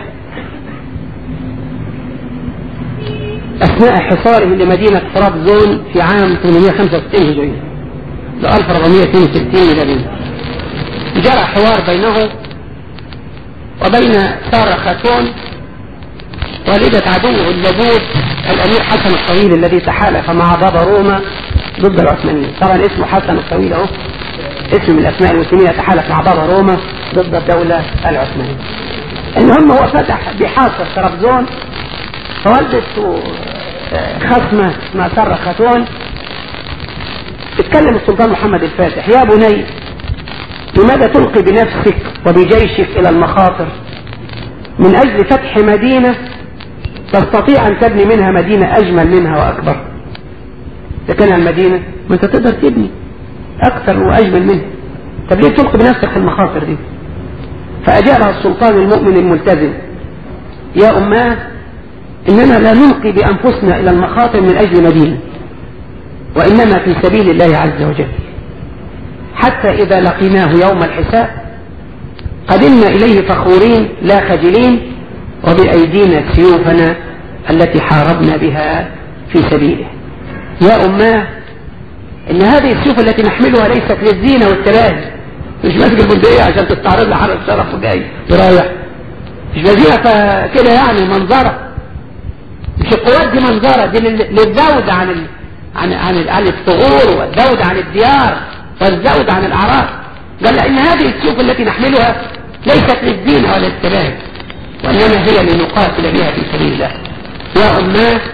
S1: أثناء حصاره لمدينة طرابزون في عام 865 هجرية ل 1462 ميلادية جرى حوار بينه وبين سارة خاتون والدة عدوه اللبود الأمير حسن الطويل الذي تحالف مع بابا روما ضد العثمانيين طبعا اسمه حسن الطويل اهو اسم من الأسماء المسلمين يتحالف مع بابا روما ضد الدولة العثمانية المهم هو فتح بحاصر طرابزون فوالدته خصمة اسمها سارة خاتون اتكلم السلطان محمد الفاتح يا بني لماذا تلقي بنفسك وبجيشك الى المخاطر من اجل فتح مدينة تستطيع ان تبني منها مدينة اجمل منها واكبر اذا كان المدينة ما انت تقدر تبني اكثر واجمل منها طب ليه تلقي بنفسك في المخاطر دي فاجابها السلطان المؤمن الملتزم يا اماه اننا لا نلقي بانفسنا الى المخاطر من اجل مدينة وانما في سبيل الله عز وجل حتى اذا لقيناه يوم الحساب قدمنا اليه فخورين لا خجلين وبايدينا سيوفنا التي حاربنا بها في سبيله يا اماه ان هذه السيوف التي نحملها ليست للزينة والتباهي مش ماسك البندقية عشان تستعرض لي حرب الشرف وجاي رايح مش بزينة كده يعني منظرة مش القوات دي منظرة دي للزود عن ال... عن عن عن الثغور والزود عن الديار والزود عن الاعراض قال ان هذه السيوف التي نحملها ليست للزينة ولا للتباهي وانما هي لنقاتل بها في سبيل الله يا اماه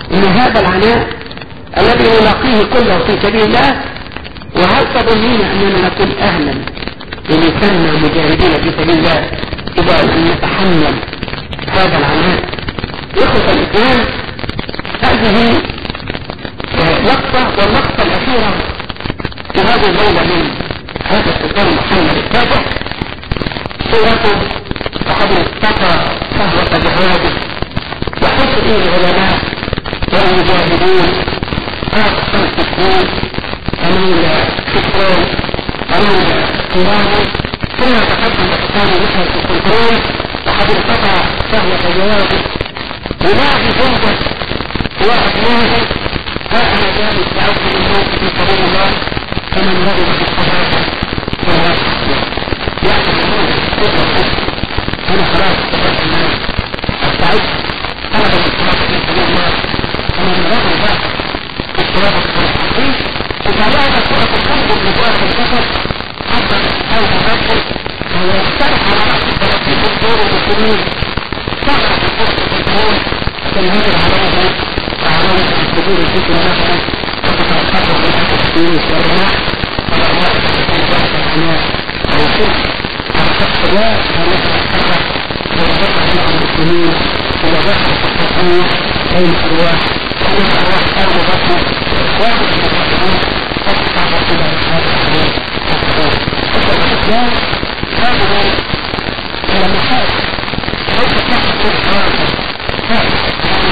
S1: ان هذا العناء الذي نلاقيه كله في سبيل الله وهل تظنين اننا نكون اهلا لنسمى مجاهدين في سبيل الله اذا ان نتحمل هذا العناء اخوة الاسلام هذه لقطة واللقطة الاخيرة في هذه الليلة من هذا السلطان محمد السابق صورته وقد اتقى صهوة جهاده وحب فيه العلماء والمجاهدين خاصة التكوين أمين شكرون أمين قيامه ثم تقدم اقسام مثل السلطان وقد ارتقى صهوة جهاده ببعض جنده وأبنائه ها أنا جالس لأجل الموت في سبيل الله فمن رغب في الصلاة فهو يأخذ الموت أنا خلاص استفدت المال استعد طلب الصلاة في سبيل الله فمن رغب في الصلاة الصحيح وتابعنا سورة الخمس من سورة الكفر حتى أو تفكر فهو يقترح على رأس الثلاثين دكتور المسلمين سبعة فرصة الكون تنهير عليها وعلامة الصدور الفكرة مثلا وتتوقف من أكل الدين والرماح والرماح تتوقف العناء والشرك على شخص لا مثلا حرة ويتوقف مع المسلمين إلى دخل التقوية بين الأرواح ومن الأرواح كانوا بطن واحد من المسلمين تقطع إلى هذا الحياة الإسلام هذه ملامحات ليس فقط في الحياة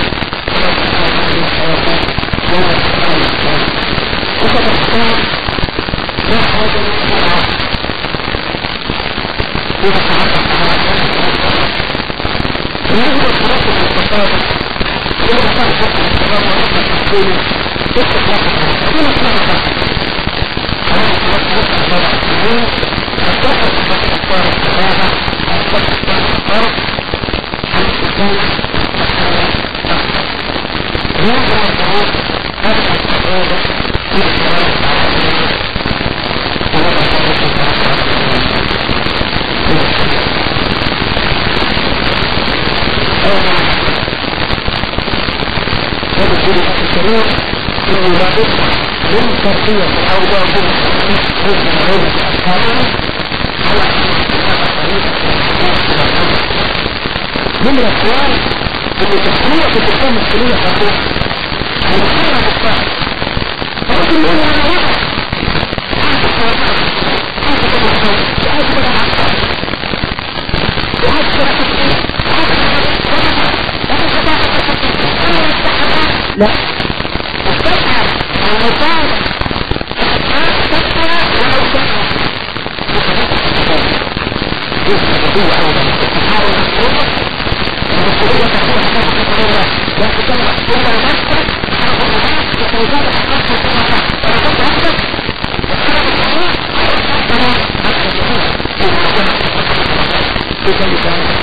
S1: وكذلك لا حاجة للسرعة إذا تعرف على وهو الخلاصة المستقارة إذا كان حق الصلاة ورفع التحكيم استخلاص الحركة دون اطلاق هذا الخلاصة وقع الشرع الحكومية الدخل في حق الصلاة الصلاة على حق الصلاة الصلاة عن الإسلام هذا الصلاة هذا الصلاة في الصلاة العالمية ووضع ذلك في هذا الشيء الكريم انه لابد من تربية الاولاد من العلم اصحابنا على من الاخوان ان تحقيق الاسلام السنية خطوة على كل مستوى ولكن يقول انا واحد حاسس بالعقل حاسس بالعقل حاسس بالعقل وحاسس بالعقل لا الصفحة المصارة الصفحة ولو شاء يستطيع أولا التحاول المشروع المسؤولية تكون حساب القدرة لا تكون إلا نفسك أو الناس يتوزع حقك في الصفحة ولا كنت نفسك والسبب الصحيح أنا أكثر في ذلك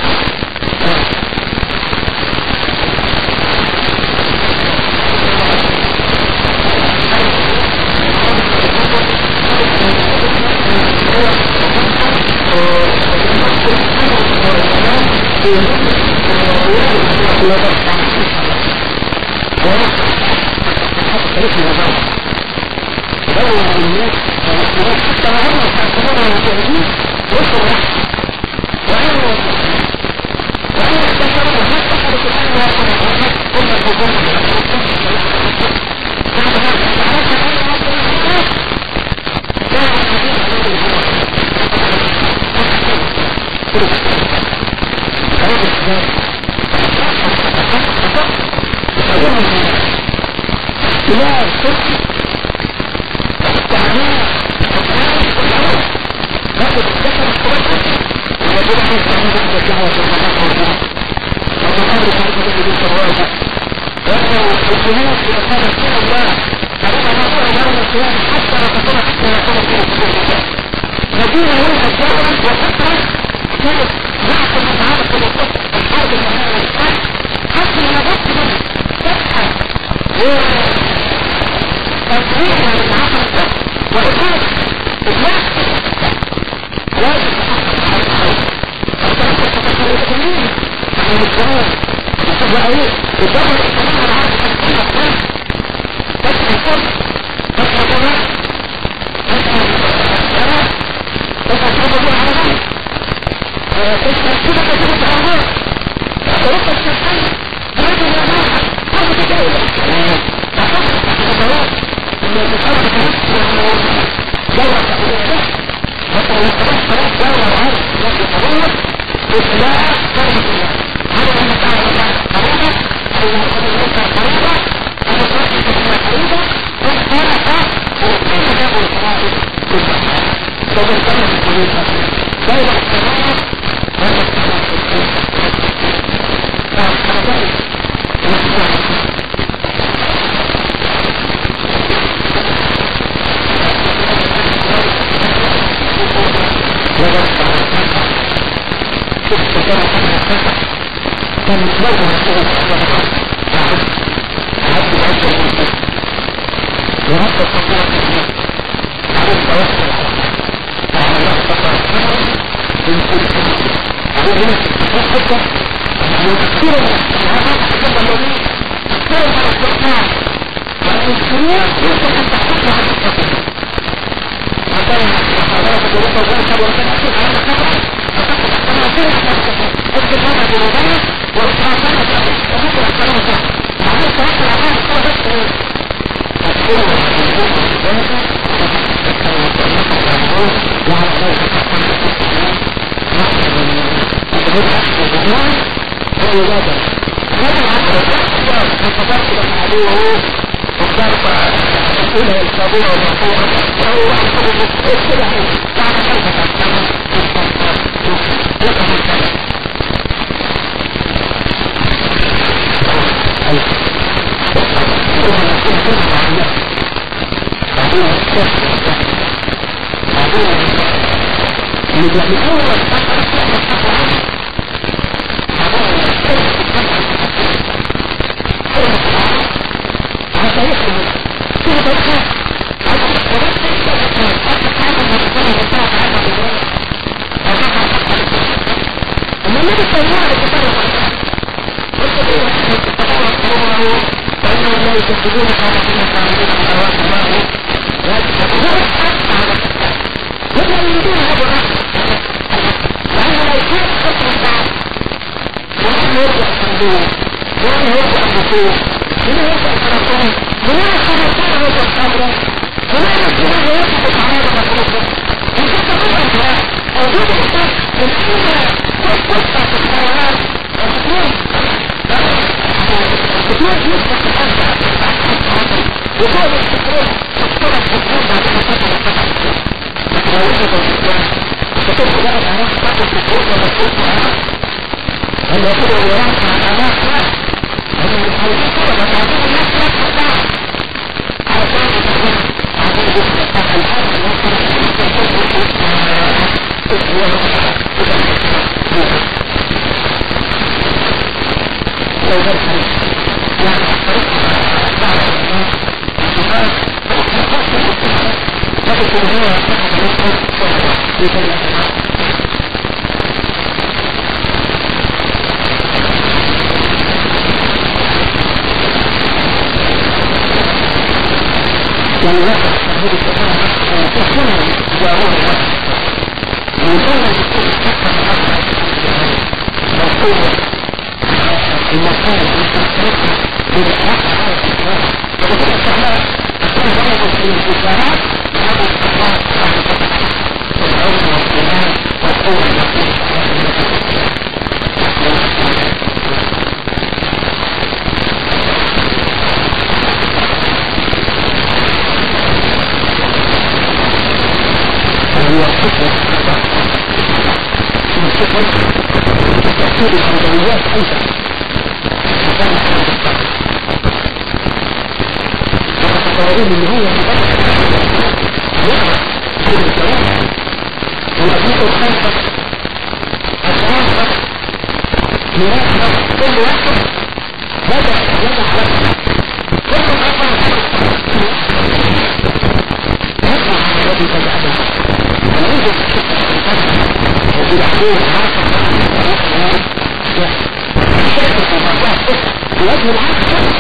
S1: وجه العكس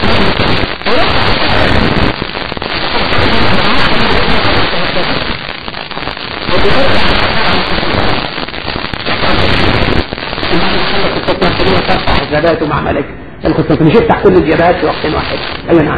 S1: ترفع الجبهات مع ملك القسطنطينية يفتح كل الجبهات في وقت واحد ايوه نعم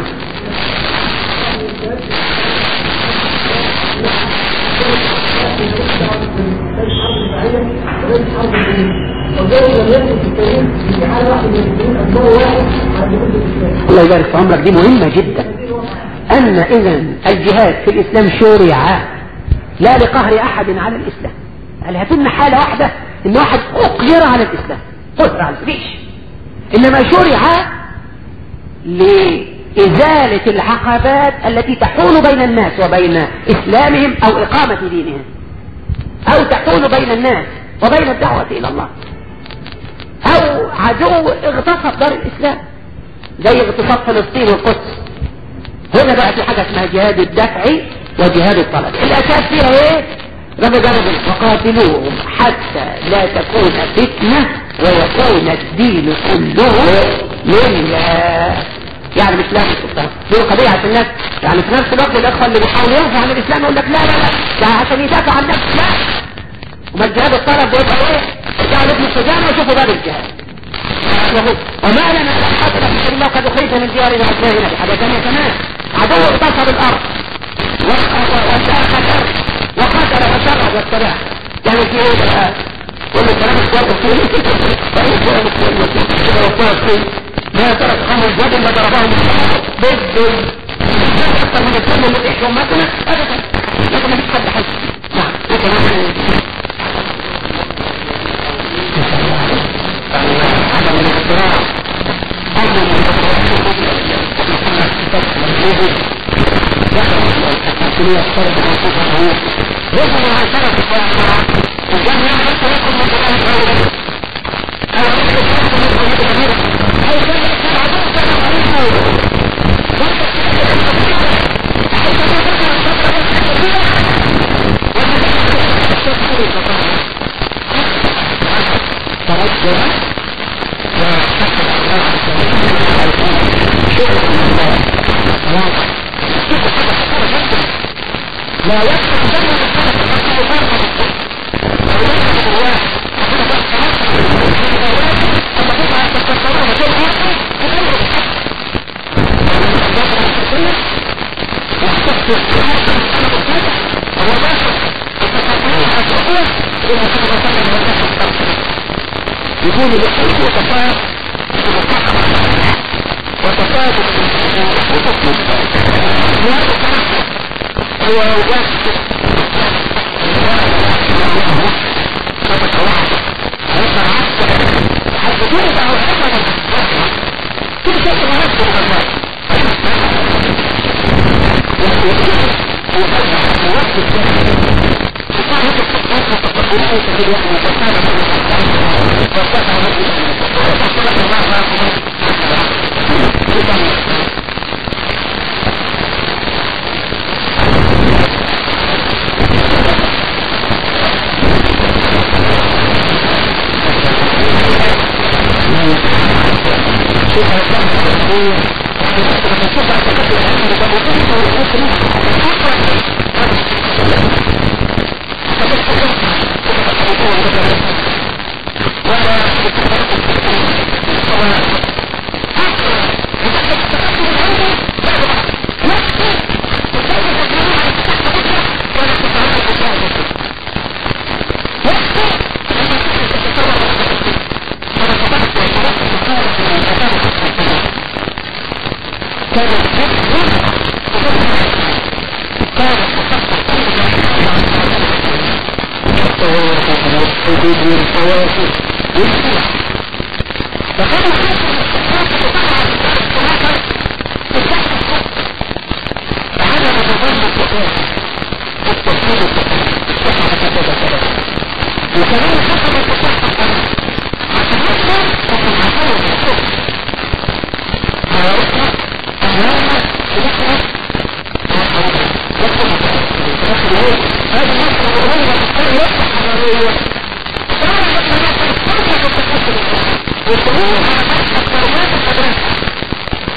S1: الله يبارك في عمرك دي مهمة جدا أن إذا الجهاد في الإسلام شرع لا لقهر أحد على الإسلام يعني هتم حالة واحدة إن واحد أقهر على الإسلام قهر على الإسلام إنما شرع لإزالة العقبات التي تحول بين الناس وبين إسلامهم أو إقامة دينهم أو تحول بين الناس وبين الدعوة إلى الله أو عدو اغتصب دار الإسلام زي اغتصاب فلسطين والقدس هنا بقى في حاجة اسمها جهاد الدفع وجهاد الطلب الأساس فيها ايه؟ رب جرب وقاتلوهم حتى لا تكون فتنة ويكون الدين كله لله يعني مش لازم السلطان دي قضية عشان الناس يعني في نفس الوقت الأخوة اللي بيحاولوا يرفعوا عن الإسلام يقول لك لا لا لا ده عشان يدافع عن نفسه لا وما الجهاد الطلب ده يبقى ايه؟ ارجعوا لابن السجان وشوفوا باب الجهاد وما لنا لا حاجة في الله قد أخرجنا من ديارنا وأبنائنا بحاجة ثانية كمان عدو اغتصب الأرض وشاق الأرض وقتل وشرد والسلاح يعني في ايه بقى؟ كل الكلام الكويس فيه ما ترك خمر الجبل ما ضربهم بالدل أكثر من الكل اللي يحكم مثلا أبدا لكن ما فيش حد حس نعم لكن عدم الاضطراب أيضا الحاكمية الصرف والصفة يجب عن شرف الصراحة الجمع ليس يكون من جمال الأولى أو يكون من جمال الأولى أو كان يتبعون كما قريبه ترجم لا يفتح دم يكون لحيث وتفاق وتفاق هو وجهة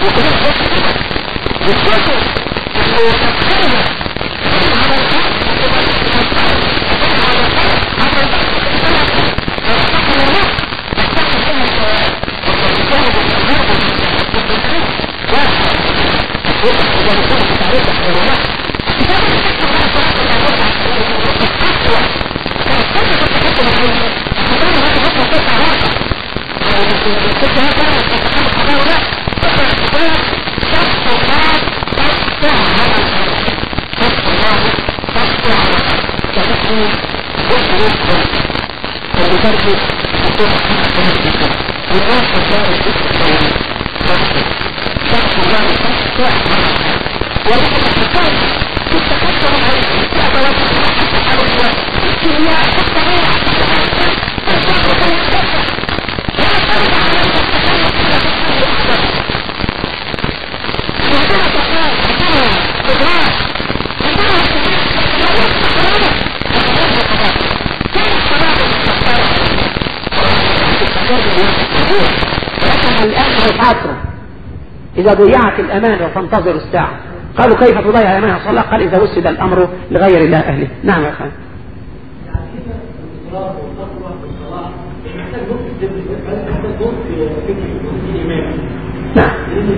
S1: إذا ضيعت الأمانة وتنتظر الساعة قالوا كيف تضيع الأمانة صلى الله قال إذا وسد الأمر لغير الله أهله نعم يا أخي نعم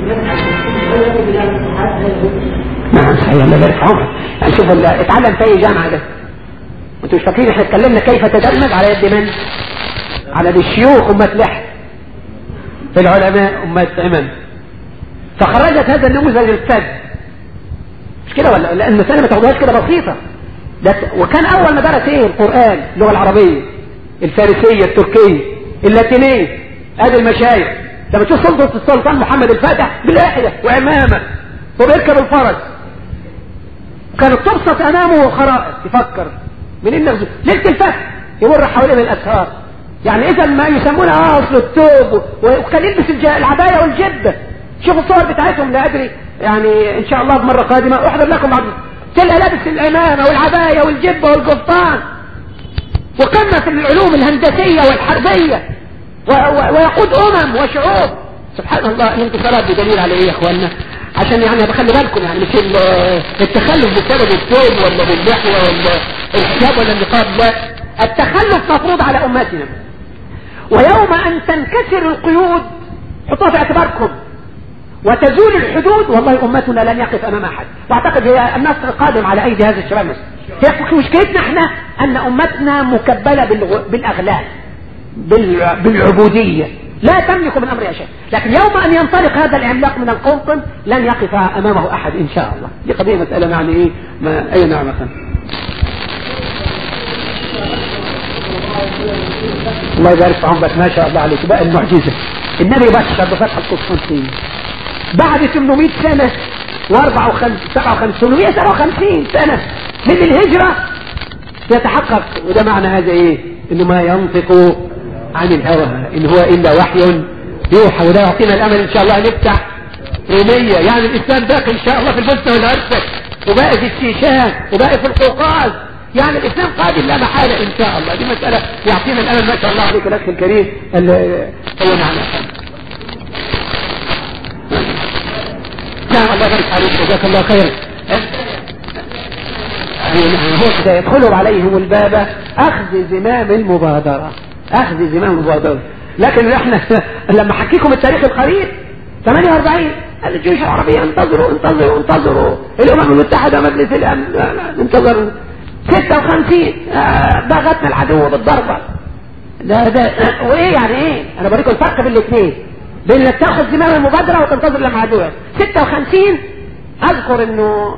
S1: نعم صحيح الله يبارك عمرك يعني شوف اتعلم في اي جامعه ده انتوا مش فاكرين احنا اتكلمنا كيف تدمج على يد من؟ على الشيوخ امة لحم العلماء امة امم فخرجت هذا النموذج الفج مش كده ولا لان المسألة ما تاخدهاش كده بسيطة ده وكان اول ما درس ايه القرآن اللغة العربية الفارسية التركية اللاتينية ادي المشايخ لما تشوف سلطة السلطان محمد الفاتح بالآحية وعمامة وبيركب الفرس كانت تبسط امامه خرائط يفكر من النغز ليلة الفتح يمر حواليه بالاسهار يعني اذا ما يسمونه اصل التوب وكان يلبس العباية والجبة شوفوا الصور بتاعتهم لا ادري يعني ان شاء الله بمرة قادمة احضر لكم بعض تلقى لابس الامامة والعباية والجبة والقفطان وقمة في العلوم الهندسية والحربية ويقود امم وشعوب سبحان الله الانتصارات دي دليل على ايه يا اخوانا عشان يعني بخلي بالكم يعني مش التخلف بسبب الثوب ولا باللحية ولا الحجاب ولا النقاب لا التخلف مفروض على امتنا ويوم ان تنكسر القيود حطوها في اعتباركم وتزول الحدود والله امتنا لن يقف امام احد واعتقد هي النصر قادم على ايدي هذا الشباب مصر هي مشكلتنا احنا ان امتنا مكبلة بالاغلال بالعبودية لا تملك من امرها شيء لكن يوم ان ينطلق هذا العملاق من القنطن لن يقف امامه احد ان شاء الله دي قضية مسألة يعني ايه ما اي نعم مثلا الله يبارك في عمرك ما شاء الله عليك بقى المعجزة النبي بشر بفتح القسطنطين بعد 800 سنة و54 757 سنة من الهجرة يتحقق وده معنى هذا ايه انه ما ينطق عن الهوى ان هو الا وحي يوحى وده يعطينا الامل ان شاء الله نفتح رومية يعني الاسلام باقي ان شاء الله في البوسنة والهرسك وباقي في الشيشان وباقي في القوقاز يعني الاسلام قادم لا محالة ان شاء الله دي مسألة يعطينا الامل ما شاء الله عليك الاخ الكريم هو معنا نعم الله يبارك عليك جزاك الله خير هو كده يدخلوا عليهم الباب اخذ زمام المبادرة اخذ زمام المبادرة لكن احنا لما حكيكم التاريخ القريب 48 الجيوش العربية انتظروا انتظروا انتظروا الامم المتحدة مجلس الامن انتظروا 56 بغتنا العدو بالضربة ده ده وايه يعني ايه انا بوريكم الفرق بين الاثنين بين انك تاخذ زمام المبادرة وتنتظر لما عدوك 56 اذكر انه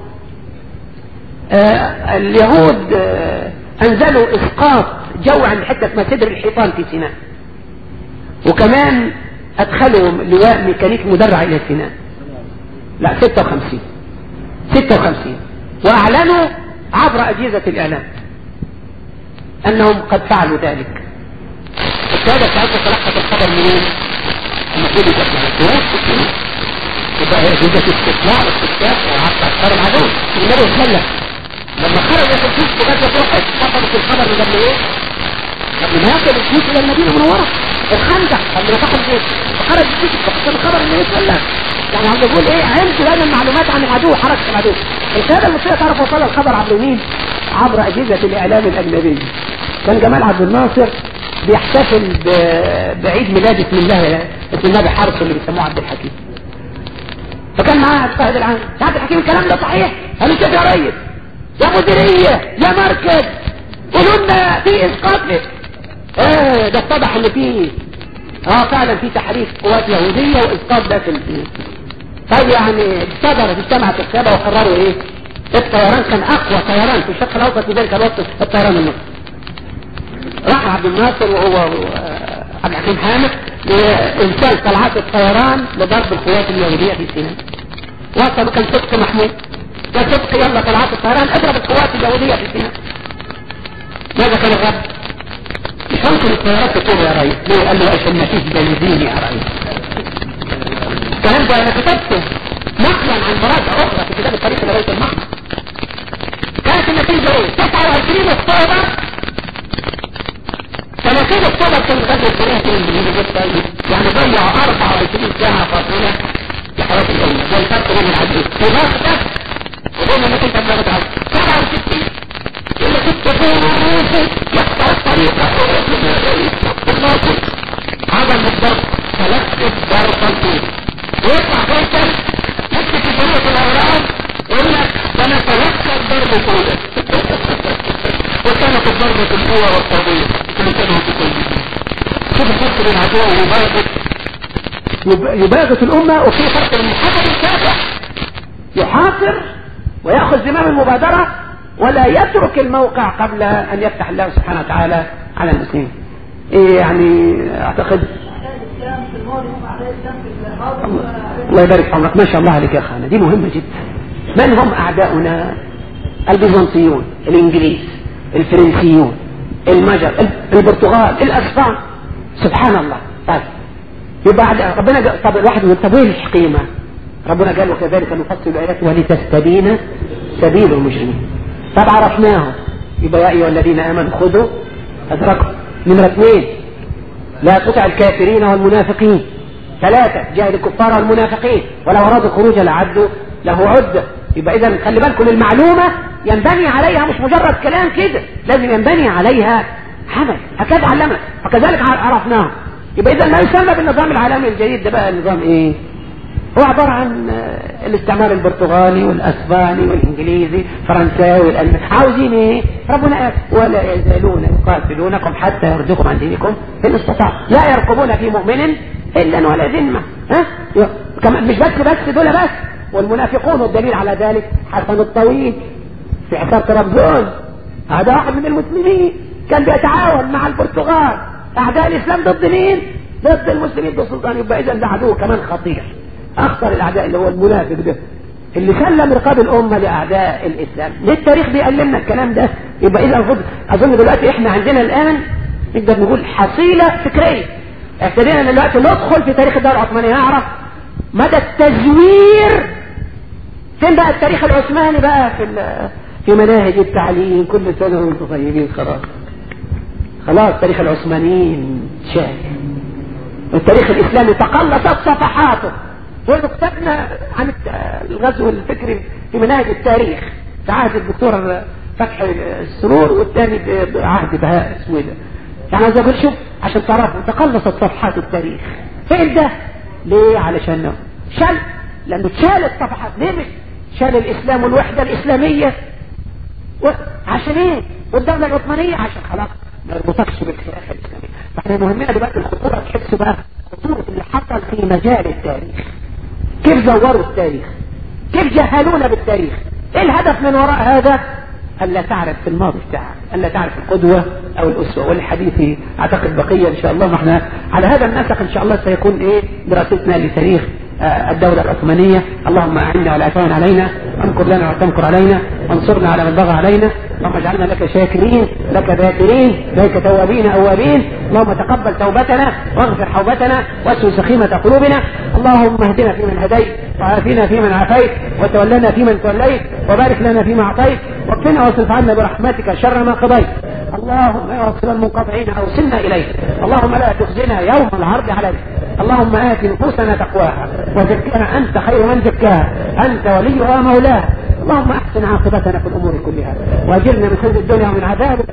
S1: آه اليهود آه انزلوا اسقاط جو عند حتة ما سدر الحيطان في سيناء وكمان ادخلوا لواء ميكانيك مدرع الى سيناء لا 56 56 واعلنوا عبر اجهزة الاعلام انهم قد فعلوا ذلك السادة بتاعتنا تلقت الخبر منين المفروض يبقى الكويت يبقى هي اجهزة استطلاع واستكشاف وعطى افكار العدو النبي اتكلم لما خرج ياخد جيش في غزوة احد حصلت الخبر من قبل ايه؟ قبل ما يصل الجيش الى المدينة المنورة الخندق قبل ما دخل الجيش فخرج الجيش فحصل الخبر انه يتكلم يعني عم بيقول ايه علمت لان المعلومات عن العدو حركة العدو القيادة المصرية تعرف وصل الخبر عبر مين عبر اجهزة الاعلام الاجنبية كان جمال عبد الناصر بيحتفل بعيد ميلاد اسم الله اسم الله بحرس اللي بيسموه عبد الحكيم فكان معاه القائد العام عبد الحكيم الكلام ده صحيح قالوا كده يا ريس يا مديرية يا مركز قولوا لنا في اسقاط ايه ده اتضح ان في اه فعلا في تحريف قوات يهودية واسقاط داخل فيه طيب يعني صدرت اجتمعت القيادة وقرروا ايه الطيران كان اقوى طيران في الشرق الاوسط في ذلك الوقت الطيران المصري راح عبد الناصر وهو عبد الحكيم حامد لإنسان طلعات الطيران لضرب القوات اليهودية في سيناء وصل كان صدق محمود يا صدق يلا طلعات الطيران اضرب القوات اليهودية في سيناء ماذا كان الرد؟ مش ممكن الطيارات تطول يا ريس ليه قال له عشان ما فيش بنزين يا ريس الكلام ده انا كتبته نقلا عن مراجع اخرى في كتاب الطريق الى بيت المقدس كانت النتيجه ايه 29 اكتوبر 30 اكتوبر كان غزو الفرنسي الانجليزي يعني ضيعوا 24 ساعه فاصله في حياه الامه ده الفرق بين العدو في غزه وبين انك انت بلغت عدو 67 اللي كنت فيه يقطع الطريق عدم الضرب تلقف ضرب الطول ويطلع فيصل يكتب في جميع الاوراق يقول لك ده انا تلقف ضرب طولك وكانت الضربة القوة والقضية كل سنة وتكون شوف الفرق بين عدو ويباغت يباغت الأمة وفي فرق بين محمد الكافح يحاصر ويأخذ زمام المبادرة ولا يترك الموقع قبل أن يفتح الله سبحانه وتعالى على المسلمين إيه يعني أعتقد الله يبارك في عمرك ما شاء الله عليك يا خانة دي مهمة جدا من هم أعداؤنا البيزنطيون الإنجليز الفرنسيون المجر البرتغال الأسبان سبحان الله طيب يبقى ربنا قال طب الواحد يقول طب ايه القيمة ربنا قال وكذلك نفصل الآيات ولتستبين سبيل المجرمين طب عرفناه يبقى يا أيها الذين آمنوا خذوا أدركوا نمرة اثنين لا تطع الكافرين والمنافقين ثلاثة جاهد الكفار والمنافقين ولو أرادوا الخروج لعدوا له عدة يبقى إذا خلي بالكم المعلومة ينبني عليها مش مجرد كلام كده لازم ينبني عليها عمل هكذا علمنا وكذلك عرفناه يبقى إذا ما يسمى بالنظام العالمي الجديد ده بقى النظام إيه هو عبارة عن الاستعمار البرتغالي والاسباني والانجليزي فرنساوي والالماني عاوزين ايه ربنا قال ولا يزالون يقاتلونكم حتى يرجوكم عن دينكم ان استطاعوا لا يرقبون في مؤمن الا ولا ذمه ها كمان مش بس بس دول بس والمنافقون والدليل على ذلك حسن الطويل في حساب طرابزون هذا واحد من المسلمين كان بيتعاون مع البرتغال اعداء الاسلام ضد مين ضد المسلمين ضد السلطان يبقى اذا ده عدو كمان خطير اخطر الاعداء اللي هو المنافق ده اللي سلم رقاب الامه لاعداء الاسلام ليه التاريخ بيعلمنا الكلام ده يبقى اذا المفروض اظن دلوقتي احنا عندنا الان نقدر نقول حصيله فكريه ابتدينا دلوقتي ندخل في تاريخ الدوله العثمانيه نعرف مدى التزوير فين بقى التاريخ العثماني بقى في في مناهج التعليم كل سنه وانتم طيبين خلاص خلاص تاريخ العثمانيين شاهد التاريخ الاسلامي تقلصت صفحاته وكتبنا عن الغزو الفكري في مناهج التاريخ في عهد الدكتور فتحي السرور والثاني بعهد بهاء سويدة يعني عايز اقول شوف عشان تعرفوا تقلصت صفحات التاريخ فين ده؟ ليه؟ علشان شال لانه شال الصفحات ليه مش شال الاسلام والوحدة الاسلامية و... عشان ايه؟ والدولة العثمانية عشان خلاص ما يربطكش بالخلافة الاسلامية فاحنا مهمنا دلوقتي الخطورة تحسوا بقى خطورة اللي حصل في مجال التاريخ كيف زوروا التاريخ كيف جهلونا بالتاريخ ايه الهدف من وراء هذا ألا تعرف في الماضي بتاعك ألا تعرف القدوة أو الأسوة والحديث أعتقد بقية إن شاء الله واحنا على هذا النسق إن شاء الله سيكون إيه دراستنا لتاريخ الدولة العثمانية اللهم أعنا ولا تعن علينا وانكر لنا ولا تنكر علينا وانصرنا على من بغى علينا اللهم اجعلنا لك شاكرين لك ذاكرين لك توابين أوابين اللهم تقبل توبتنا واغفر حوبتنا واسوي سخيمة قلوبنا اللهم اهدنا فيمن هديت وعافنا فيمن عافيت وتولنا فيمن توليت وبارك لنا فيما أعطيت واكفنا واصرف عنا برحمتك شر ما قضيت اللهم يا رسول المنقطعين اوصلنا اليك اللهم لا تخزنا يوم العرض عليك اللهم آت نفوسنا تقواها وزكها أنت خير من زكاها أنت وليها ومولاها اللهم أحسن عاقبتنا في الأمور كلها وأجرنا من خزي الدنيا ومن عذاب